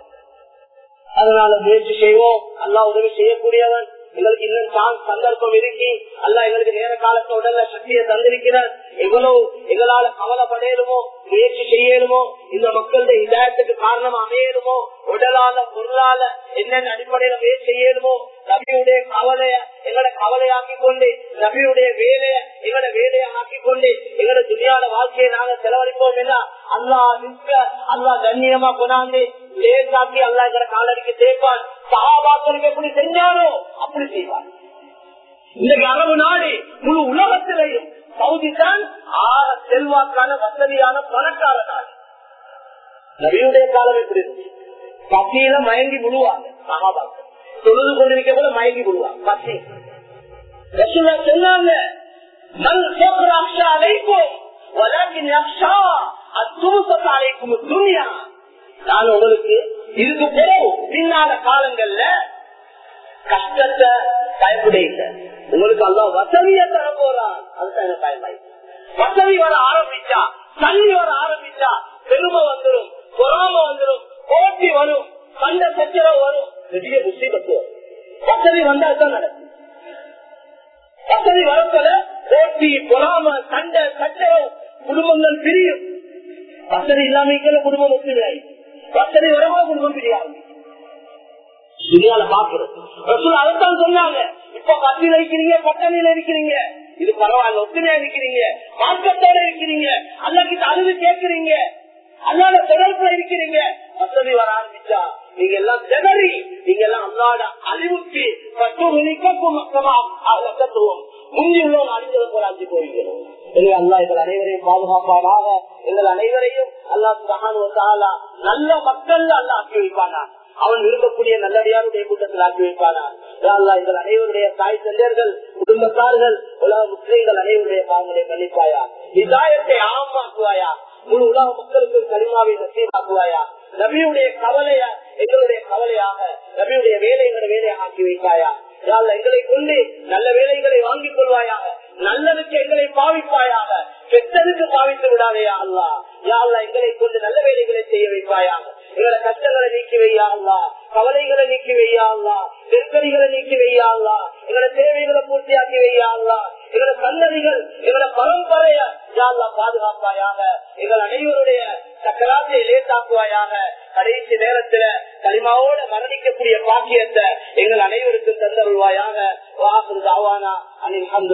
அதனால முயற்சி செய்வோம் அல்லா உதவி செய்யக்கூடியவன் எங்களுக்கு இன்னும் சான்ஸ் சந்தர்ப்பம் இருக்கு அல்ல எங்களுக்கு நேர காலத்தை உடல்ல சக்தியை தந்திருக்கிறார் எவ்வளவு எங்களால கவலைப்படையலுமோ முயற்சி செய்யணுமோ இந்த மக்களுடைய இதாயத்துக்கு காரணம் அமையணுமோ உடலால பொருளால என்னென்ன அடிப்படையில முயற்சி செய்யணுமோ நபியுடைய கவலைய எங்களோட கவலையாக்கி கொண்டு நபியுடைய வேலைய எங்களோட வேலையை ஆக்கி கொண்டு எங்களோட துணியாட வாழ்க்கையை நாங்க செலவழிப்போம் என்ன அல்லா நிற்க அல்லா கண்ணியமா கொண்டாந்து லேசாக்கி அல்லா எங்களை காலடிக்கு சேர்ப்பான் சகாபாக்களுக்கு எப்படி செஞ்சாரோ அப்படி செய்வான் இந்த அரபு நாடு முழு உலகத்திலையும் சவுதி தான் ஆற செல்வாக்கான வசதியான பணக்கார நாடு நபியுடைய காலம் எப்படி இருந்துச்சு பசியில மயங்கி முழுவாங்க சகாபாக்கள் தொழுது கொண்டிருக்க கூட மயங்கி விடுவான் பசி ரசூலா சொன்னாங்க மன் சப்ர அக்ஷா அலைக்கும் வலாக்கின் அக்ஷா அத்துமுசத் அலைக்கும் துனியா நான் உங்களுக்கு இதுக்கு பிறகு பின்னால காலங்கள்ல கஷ்டத்தை பயப்படுங்க உங்களுக்கு எல்லாம் வசதியை தர போறான் அதுதான் எனக்கு பயமாய் வசதி வர ஆரம்பிச்சா தண்ணி வர ஆரம்பிச்சா பெருமை வந்துடும் பொறாம வந்துடும் போட்டி வரும் சண்டை சச்சரவு வரும் பெரிய முசீபத்து வரும் வசதி வந்தா தான் நடக்கும் வசதி வரப்போல போட்டி பொறாம சண்டை சச்சரவு குடும்பங்கள் பிரியும் வசதி இல்லாம குடும்பம் ஒத்துழையாய் வசதி வரவோ குடும்பம் பிரியாது துணியால பாக்குறது ரசூல் அதைத்தான் சொன்னாங்க இப்ப பத்தியில இருக்கிறீங்க பட்டணியில இருக்கிறீங்க இது பரவாயில்ல ஒத்துமையா இருக்கிறீங்க மார்க்கத்தோட இருக்கிறீங்க அல்லக்கிட்ட அழுது கேட்கிறீங்க அல்லாத தொடர்புல இருக்கிறீங்க வசதி வர ஆரம்பிச்சா நீங்க எல்லாம் திணறி நீங்க எல்லாம் அல்லாட அழிவுக்கு மக்கத்துவம் முந்தி உள்ளவங்க அழிஞ்சது போல அஞ்சு போய்கிறோம் எனவே அல்லா எங்கள் அனைவரையும் பாதுகாப்பானாக எங்கள் அனைவரையும் அல்லா மகான் நல்ல மக்கள் அல்லா ஆக்கி வைப்பானா அவன் விரும்பக்கூடிய நல்லடியாருடைய கூட்டத்தில் ஆக்கி வைப்பானா எங்கள் அனைவருடைய தாய் தந்தையர்கள் குடும்பத்தார்கள் உலக முஸ்லீம்கள் அனைவருடைய பாவங்களை மன்னிப்பாயா இதாயத்தை ஆமாக்குவாயா முழு உலக மக்களுக்கு கரிமாவை நசீமாக்குவாயா நபியுடைய கவலைய எங்களுடைய கவலையாக நபியுடைய வேலைகளை வேலையாக ஆக்கி வைப்பாயா யாழ் எங்களை கொண்டு நல்ல வேலைகளை வாங்கிக் கொள்வாயாக நல்லதுக்கு எங்களை பாவிப்பாயாக கெட்டதுக்கு பாவித்து விடாதையா அல்லா யாழ்லா எங்களை கொண்டு நல்ல வேலைகளை செய்ய வைப்பாயாக எங்களை கஷ்டங்களை நீக்கி வையா அல்லா கவலைகளை நீக்கி வையா அல்லா நெருக்கடிகளை நீக்கி வையா அல்லா எங்களை தேவைகளை பூர்த்தியாக்கி வையா அல்லா எங்களை சன்னதிகள் எங்களை பரம்பரைய யாழ்லா பாதுகாப்பாயாக எங்கள் அனைவருடைய சக்கராத்தை லேசாக்குவாயாக கடைசி நேரத்துல களிமாவோட மரணிக்கக்கூடிய பாக்கியத்தை எங்கள் அனைவருக்கும் தந்தருள்வாயாக வாசல் தாவானா அனில்